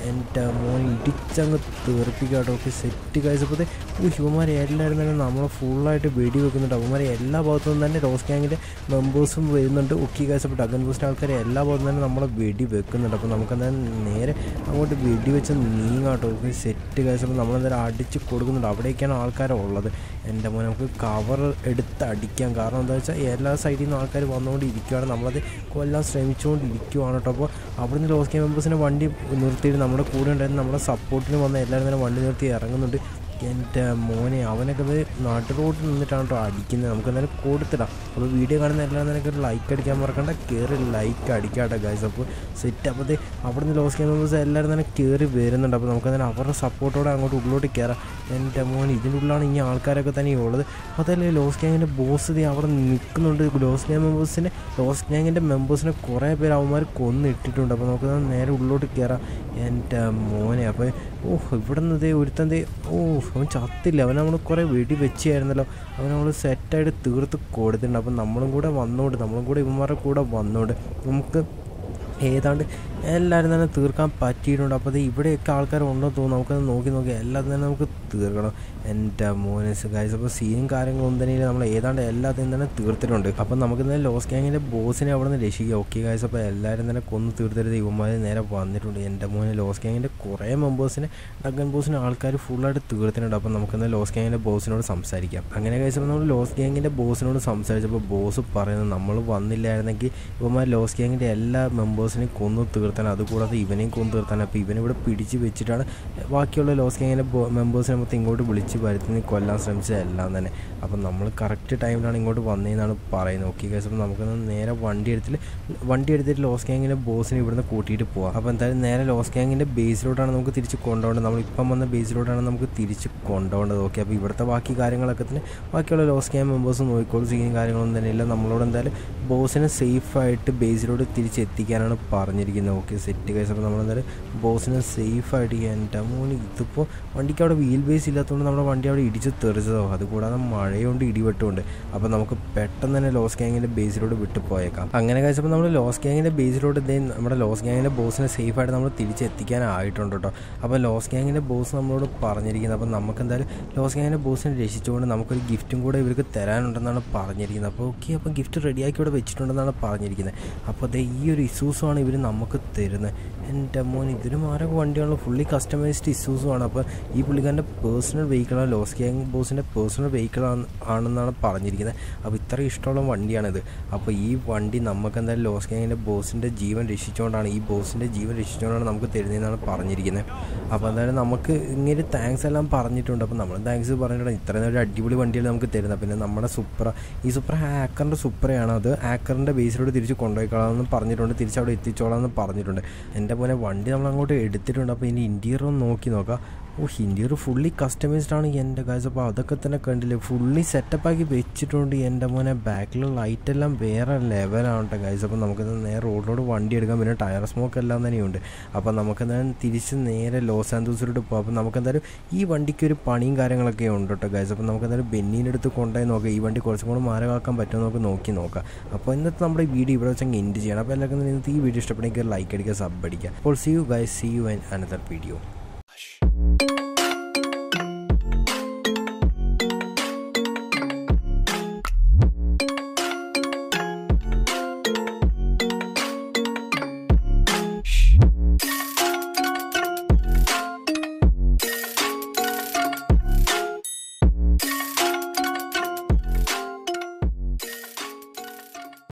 എൻ്റെ മോൻ ഇടിച്ചങ്ങ് തീർപ്പിക്കാട്ടോ ഓക്കെ സെറ്റ് കഴിച്ചപ്പോഴത്തെ ഈ ശിവന്മാരെ എല്ലാവരും തന്നെ നമ്മളെ ഫുള്ളായിട്ട് വെടി വെക്കുന്നുണ്ട് അവന്മാരെ എല്ലാ ഭാഗത്തു നിന്നും തന്നെ റോസ് ഗ്യാങ്ങിൻ്റെ മെമ്പേഴ്സും വരുന്നുണ്ട് ഒക്കി കഴിച്ചപ്പോൾ ഡഗൻ ബൂസ്റ്റിൻ്റെ ആൾക്കാരെ എല്ലാ ഭാഗത്തും തന്നെ നമ്മളെ വെടി വെക്കുന്നുണ്ട് അപ്പോൾ നമുക്ക് എന്തായാലും നേരെ അങ്ങോട്ട് വെടി വെച്ച് നീങ്ങാട്ടോ ഓക്കെ സെറ്റ് കഴിച്ചപ്പോൾ നമ്മളെന്തായാലും അടിച്ച് കൊടുക്കുന്നുണ്ട് അവിടേക്കാണ് ആൾക്കാരുള്ളത് എൻ്റെ മോനെ നമുക്ക് കവർ എടുത്ത് അടിക്കാം കാരണം എന്താ വെച്ചാൽ എല്ലാ സൈഡിൽ നിന്ന് ആൾക്കാർ വന്നുകൊണ്ട് ഇരിക്കുകയാണ് നമ്മളത് കൊല്ലാൻ ശ്രമിച്ചുകൊണ്ട് ഇരിക്കുവാണ് കേട്ടോ അപ്പോൾ അവിടുന്ന് ലോസ് കെ മെമ്പേഴ്സിനെ വണ്ടി നിർത്തിയിട്ട് നമ്മുടെ കൂടെ ഉണ്ടായിരുന്ന നമ്മുടെ സപ്പോർട്ടിന് വന്ന എല്ലാവരും തന്നെ വണ്ടി നിർത്തി ഇറങ്ങുന്നുണ്ട് എൻ്റെ മോനെ അവനൊക്കെ ഇത് നാട്ടു റോഡിൽ നിന്നിട്ടാണ് കേട്ടോ അടിക്കുന്നത് നമുക്ക് എന്തായാലും കൊടുത്തിടാം അപ്പോൾ വീഡിയോ കാണുന്ന എല്ലാവരും നിനക്ക് ഒരു ലൈക്ക് അടിക്കാൻ മറക്കണ്ട കയറി ലൈക്ക് അടിക്കാട്ടെ ഗൈസ് അപ്പോൾ സെറ്റ് അപ്പോൾ അവിടുന്ന് ലോസ് കെ മെമ്പേഴ്സ് എല്ലാവരും തന്നെ കയറി വരുന്നുണ്ട് അപ്പോൾ നമുക്ക് തന്നെ അവരുടെ സപ്പോർട്ടോടെ അങ്ങോട്ട് ഉള്ളിലോട്ട് കയറാം എൻ്റെ മോൻ ഇതിൻ്റെ ഉള്ളിലാണ് ഇനി ആൾക്കാരൊക്കെ തന്നെ ഉള്ളത് അതല്ലേ ലോസ് ഗ്യാങ്ങിൻ്റെ ബോസ് ദേ അവിടെ നിൽക്കുന്നുണ്ട് ലോസ് ഗ്യാങ് മെമ്പേഴ്സിനെ ലോസ് ഗ്യാങ്ങിൻ്റെ മെമ്പേഴ്സിനെ കുറേ പേര് അവന്മാർ കൊന്നിട്ടിട്ടുണ്ട് അപ്പോൾ നമുക്ക് നേരെ ഉള്ളിലോട്ട് കയറാം എൻ്റെ മോനെ അപ്പോൾ ഓ ഇവിടെ നിന്ന് ദേ ഒരുത്തൻ ദേ ഓ അവൻ ചത്തില്ല അവൻ നമ്മൾ കുറേ വെടി വെച്ചായിരുന്നല്ലോ അവൻ നമ്മൾ സെറ്റായിട്ട് തീർത്ത് കൊടുത്തിട്ടുണ്ട് അപ്പം നമ്മളും കൂടെ വന്നോണ്ട് നമ്മളും കൂടെ ഇവന്മാരുടെ കൂടെ വന്നോണ്ട് നമുക്ക് ഏതാണ്ട് എല്ലാവരും തന്നെ തീർക്കാൻ പറ്റിയിട്ടുണ്ട് അപ്പോൾ അത് ഇവിടെയൊക്കെ ആൾക്കാർ ഉണ്ടോ തോന്നുന്നു നമുക്കത് നോക്കി നോക്കി എല്ലാം തന്നെ നമുക്ക് തീർക്കണം എൻ്റെ മോനസ് ഗൈസ് അപ്പോൾ സീനും കാര്യങ്ങളും ഒന്നും തന്നെ ഇല്ല. നമ്മൾ ഏതാണ്ട് എല്ലാത്തിനും തന്നെ തീർത്തിട്ടുണ്ട് അപ്പം നമുക്ക് തന്നെ ലോസ് ഗ്യാങ്ങിൻ്റെ ബോസിനെ അവിടെ നിന്ന് രക്ഷിക്കുക ഓക്കെ ഗൈസ് അപ്പോൾ എല്ലാവരും തന്നെ കൊന്ന് തീർത്തിട്ട് ഇവന്മാർ നേരെ വന്നിട്ടുണ്ട് എൻ്റെ മോനെ ലോസ് ഗ്യാങ്ങിൻ്റെ കുറേ മെമ്പേഴ്സിനെ ഡഗൻ ബോസിനെ ആൾക്കാർ ഫുള്ളായിട്ട് തീർത്തിട്ടുണ്ട് അപ്പം നമുക്കെന്നാൽ ലോസ് ഗ്യാങ്ങിൻ്റെ ബോസിനോട് സംസാരിക്കാം അങ്ങനെ കഴിച്ചപ്പോൾ നമ്മൾ ലോസ് ഗ്യാങ്ങിൻ്റെ ബോസിനോട് സംസാരിച്ചപ്പോൾ ബോസ് പറയുന്നത് നമ്മൾ വന്നില്ലായിരുന്നെങ്കിൽ ഇവന്മാർ ലോസ് ഗ്യാങ്ങിൻ്റെ എല്ലാ മെമ്പേഴ്സിനെയും കൊന്നു തീർത്താൻ അതുകൂടാതെ ഇവനെയും കൊന്നു തീർത്താൻ അപ്പോൾ ഇവനിവിടെ പിടിച്ച് വെച്ചിട്ടാണ് ബാക്കിയുള്ള ലോസ് ഗ്യാങ്ങിൻ്റെ മെമ്പേഴ്സിനെ മൊത്തം ഇങ്ങോട്ട് വിളിച്ച് വരുത്തി കൊല്ലാൻ ശ്രമിച്ചത് എല്ലാം തന്നെ അപ്പം നമ്മൾ കറക്റ്റ് ടൈമിലാണ് ഇങ്ങോട്ട് വന്നതെന്നാണ് പറയുന്നത് ഓക്കെ കേസ് അപ്പോൾ നമുക്കൊന്ന് നേരെ വണ്ടി എടുത്തിട്ട് വണ്ടി എടുത്തിട്ട് ലോസ് ഗ്യാങ്ങിൻ്റെ ബോസിനെ ഇവിടുന്ന് കൂട്ടിയിട്ട് പോവാം അപ്പോൾ എന്തായാലും നേരെ ലോസ് ഗ്യാങ്ങിൻ്റെ ബേസിലോട്ടാണ് നമുക്ക് തിരിച്ച് കൊണ്ടുപോകേണ്ടത് നമ്മൾ ഇപ്പം വന്ന ബേസിലോട്ടാണ് നമുക്ക് തിരിച്ച് കൊണ്ടുപോകേണ്ടത് ഓക്കെ അപ്പോൾ ഇവിടുത്തെ ബാക്കി കാര്യങ്ങളൊക്കെ തന്നെ ബാക്കിയുള്ള ലോസ് ഗ്യാങ് മെമ്പേഴ്സ് നോക്കിക്കോളും സീനും കാര്യങ്ങളൊന്നും തന്നെ ഇല്ല നമ്മളോട് എന്തായാലും ബോസിനെ സേഫായിട്ട് ബേസിലോട്ട് തിരിച്ചെത്തിക്കാനാണ് പറഞ്ഞിരിക്കുന്നത് ഓക്കെ സെറ്റ് കേസ് അപ്പോൾ നമ്മളെന്തായാലും ബോസിനെ സേഫായിട്ട് എൻ്റെ മോന് ഇതിപ്പോൾ വണ്ടിക്ക് അവിടെ വീൽ ബേസ് ഇല്ലാത്തതുകൊണ്ട് നമ്മുടെ വണ്ടി അവിടെ ഇടിച്ച് തെറിച്ചതോ അതുകൂടാതെ മഴയുണ്ട് ഇടിവെട്ടുമുണ്ട് അപ്പോൾ നമുക്ക് പെട്ടെന്ന് തന്നെ ലോസ് ഗ്യാങ്ങിൻ്റെ ബേസിലോട്ട് വിട്ടു പോയേക്കാം അങ്ങനെ കഴിച്ചപ്പോൾ നമ്മൾ ലോസ് ഗ്യാങ്ങിൻ്റെ ബേസിലോട്ട് ഇതേ നമ്മുടെ ലോസ് ഗ്യാങ്ങിൻ്റെ ബോസിനെ സേഫായിട്ട് നമ്മൾ തിരിച്ചെത്തിക്കാനായിട്ടുണ്ട് കേട്ടോ അപ്പോൾ ലോസ് ഗ്യാങ്ങിൻ്റെ ബോസ് നമ്മളോട് പറഞ്ഞിരിക്കുന്നത് അപ്പോൾ നമുക്ക് എന്തായാലും ലോസ് ഗ്യാങ്ങിൻ്റെ ബോസിനെ രക്ഷിച്ചുകൊണ്ട് നമുക്കൊരു ഗിഫ്റ്റും കൂടെ ഇവർക്ക് തരാനുണ്ടെന്നാണ് പറഞ്ഞിരിക്കുന്നത് അപ്പോൾ ഓക്കെ അപ്പോൾ ഗിഫ്റ്റ് റെഡിയാക്കി ഇവിടെ വെച്ചിട്ടുണ്ടെന്നാണ് പറഞ്ഞിരിക്കുന്നത് അപ്പോൾ അതേ ഈ ഒരു ഇഷ്യൂസുമാണ് ഇവർ നമുക്ക് തരുന്നത് എൻ്റെ മോൻ ഇതിന് മാരക വണ്ടിയാണ് ഫുള്ളി കസ്റ്റമൈസ്ഡ് ഇഷ്യൂസുമാണ് അപ്പോൾ ഈ പുള്ളിക്കാരൻ്റെ പേഴ്സണൽ വെഹിക്കിളാണ് ലോസ് ഗ്യാങ് ബോസിൻ്റെ പേഴ്സണൽ വെഹിക്കിളാണ് ആണെന്നാണ് പറഞ്ഞിരിക്കുന്നത് അപ്പോൾ ഇത്ര ഇഷ്ടമുള്ള വണ്ടിയാണിത് അപ്പോൾ ഈ വണ്ടി നമുക്ക് എന്തായാലും ലോസ് ഗ്യാങ്ങിൻ്റെ ബോസിൻ്റെ ജീവൻ രക്ഷിച്ചുകൊണ്ടാണ് ഈ ബോസിൻ്റെ ജീവൻ രക്ഷിച്ചുകൊണ്ടാണ് നമുക്ക് തരുന്നതെന്നാണ് പറഞ്ഞിരിക്കുന്നത് അപ്പോൾ എന്തായാലും നമുക്ക് ഇങ്ങനെ താങ്ക്സ് എല്ലാം പറഞ്ഞിട്ടുണ്ട് അപ്പോൾ നമ്മൾ താങ്ക്സ് പറഞ്ഞിട്ടുണ്ട് ഇത്രയും ഒരു അടിപൊളി വണ്ടിയാണ് നമുക്ക് തരുന്നത് പിന്നെ നമ്മുടെ സുപ്ര ഈ സുപ്ര ഹാക്കറിൻ്റെ സുപ്രയാണ് അത് ഹാക്കറിൻ്റെ ബേസിലോട്ട് തിരിച്ച് കൊണ്ടുപോയിക്കളാമെന്ന് പറഞ്ഞിട്ടുണ്ട് തിരിച്ച് അവിടെ എത്തിച്ചോളാം എന്ന് പറഞ്ഞിട്ടുണ്ട് എൻ്റെ പോലെ വണ്ടി നമ്മൾ അങ്ങോട്ട് എടുത്തിട്ടുണ്ട് അപ്പോൾ ഇനി ഇൻറ്റീരിയർ ഒന്ന് നോക്കി നോക്കാം ഓ ഇൻറ്റീരിയർ ഫുള്ളി കസ്റ്റമൈസ്ഡ് ആണ് എൻ്റെ കാഴ്ച അപ്പോൾ അതൊക്കെ തന്നെ കണ്ടില്ലേ ഫുള്ളി സെറ്റപ്പാക്കി വെച്ചിട്ടുണ്ട് എൻ്റെ മോനെ ബാക്കിലുള്ള ലൈറ്റ് എല്ലാം വേറെ ലെവലാണ് കേട്ടോ ഗൈസ് അപ്പോൾ നമുക്ക് നേരെ റോഡിലോട്ട് വണ്ടി എടുക്കാം പിന്നെ ടയർ സ്മോക്ക് എല്ലാം തന്നെയുണ്ട് അപ്പോൾ നമുക്ക് എന്തായാലും തിരിച്ച് നേരെ ലോസ് ആൻഡോസിലോട്ട് പോകാം അപ്പോൾ നമുക്ക് എന്തായാലും ഈ വണ്ടിക്ക് ഒരു പണിയും കാര്യങ്ങളൊക്കെ ഉണ്ട് കേട്ടോ ഗൈസ് അപ്പോൾ നമുക്ക് എന്തായാലും ബെന്നീൻ്റെ അടുത്ത് കൊണ്ടുപോയി നോക്കാം ഈ വണ്ടി കുറച്ചും കൂടെ മാരകാക്കാൻ പറ്റുമോ നമുക്ക് നോക്കി നോക്കാം അപ്പോൾ ഇന്നത്തെ നമ്മുടെ ഈ വീഡിയോ ഇവിടെ വെച്ചങ്ങ് എൻഡ് ചെയ്യണം അപ്പോൾ എല്ലാവർക്കും ഇന്നത്തെ ഈ വീഡിയോ ഇഷ്ടപ്പെടുമെങ്കിൽ ലൈക്ക് അടിക്കുക സബ് അടിക്കുക അപ്പോൾ see you guys see you and another video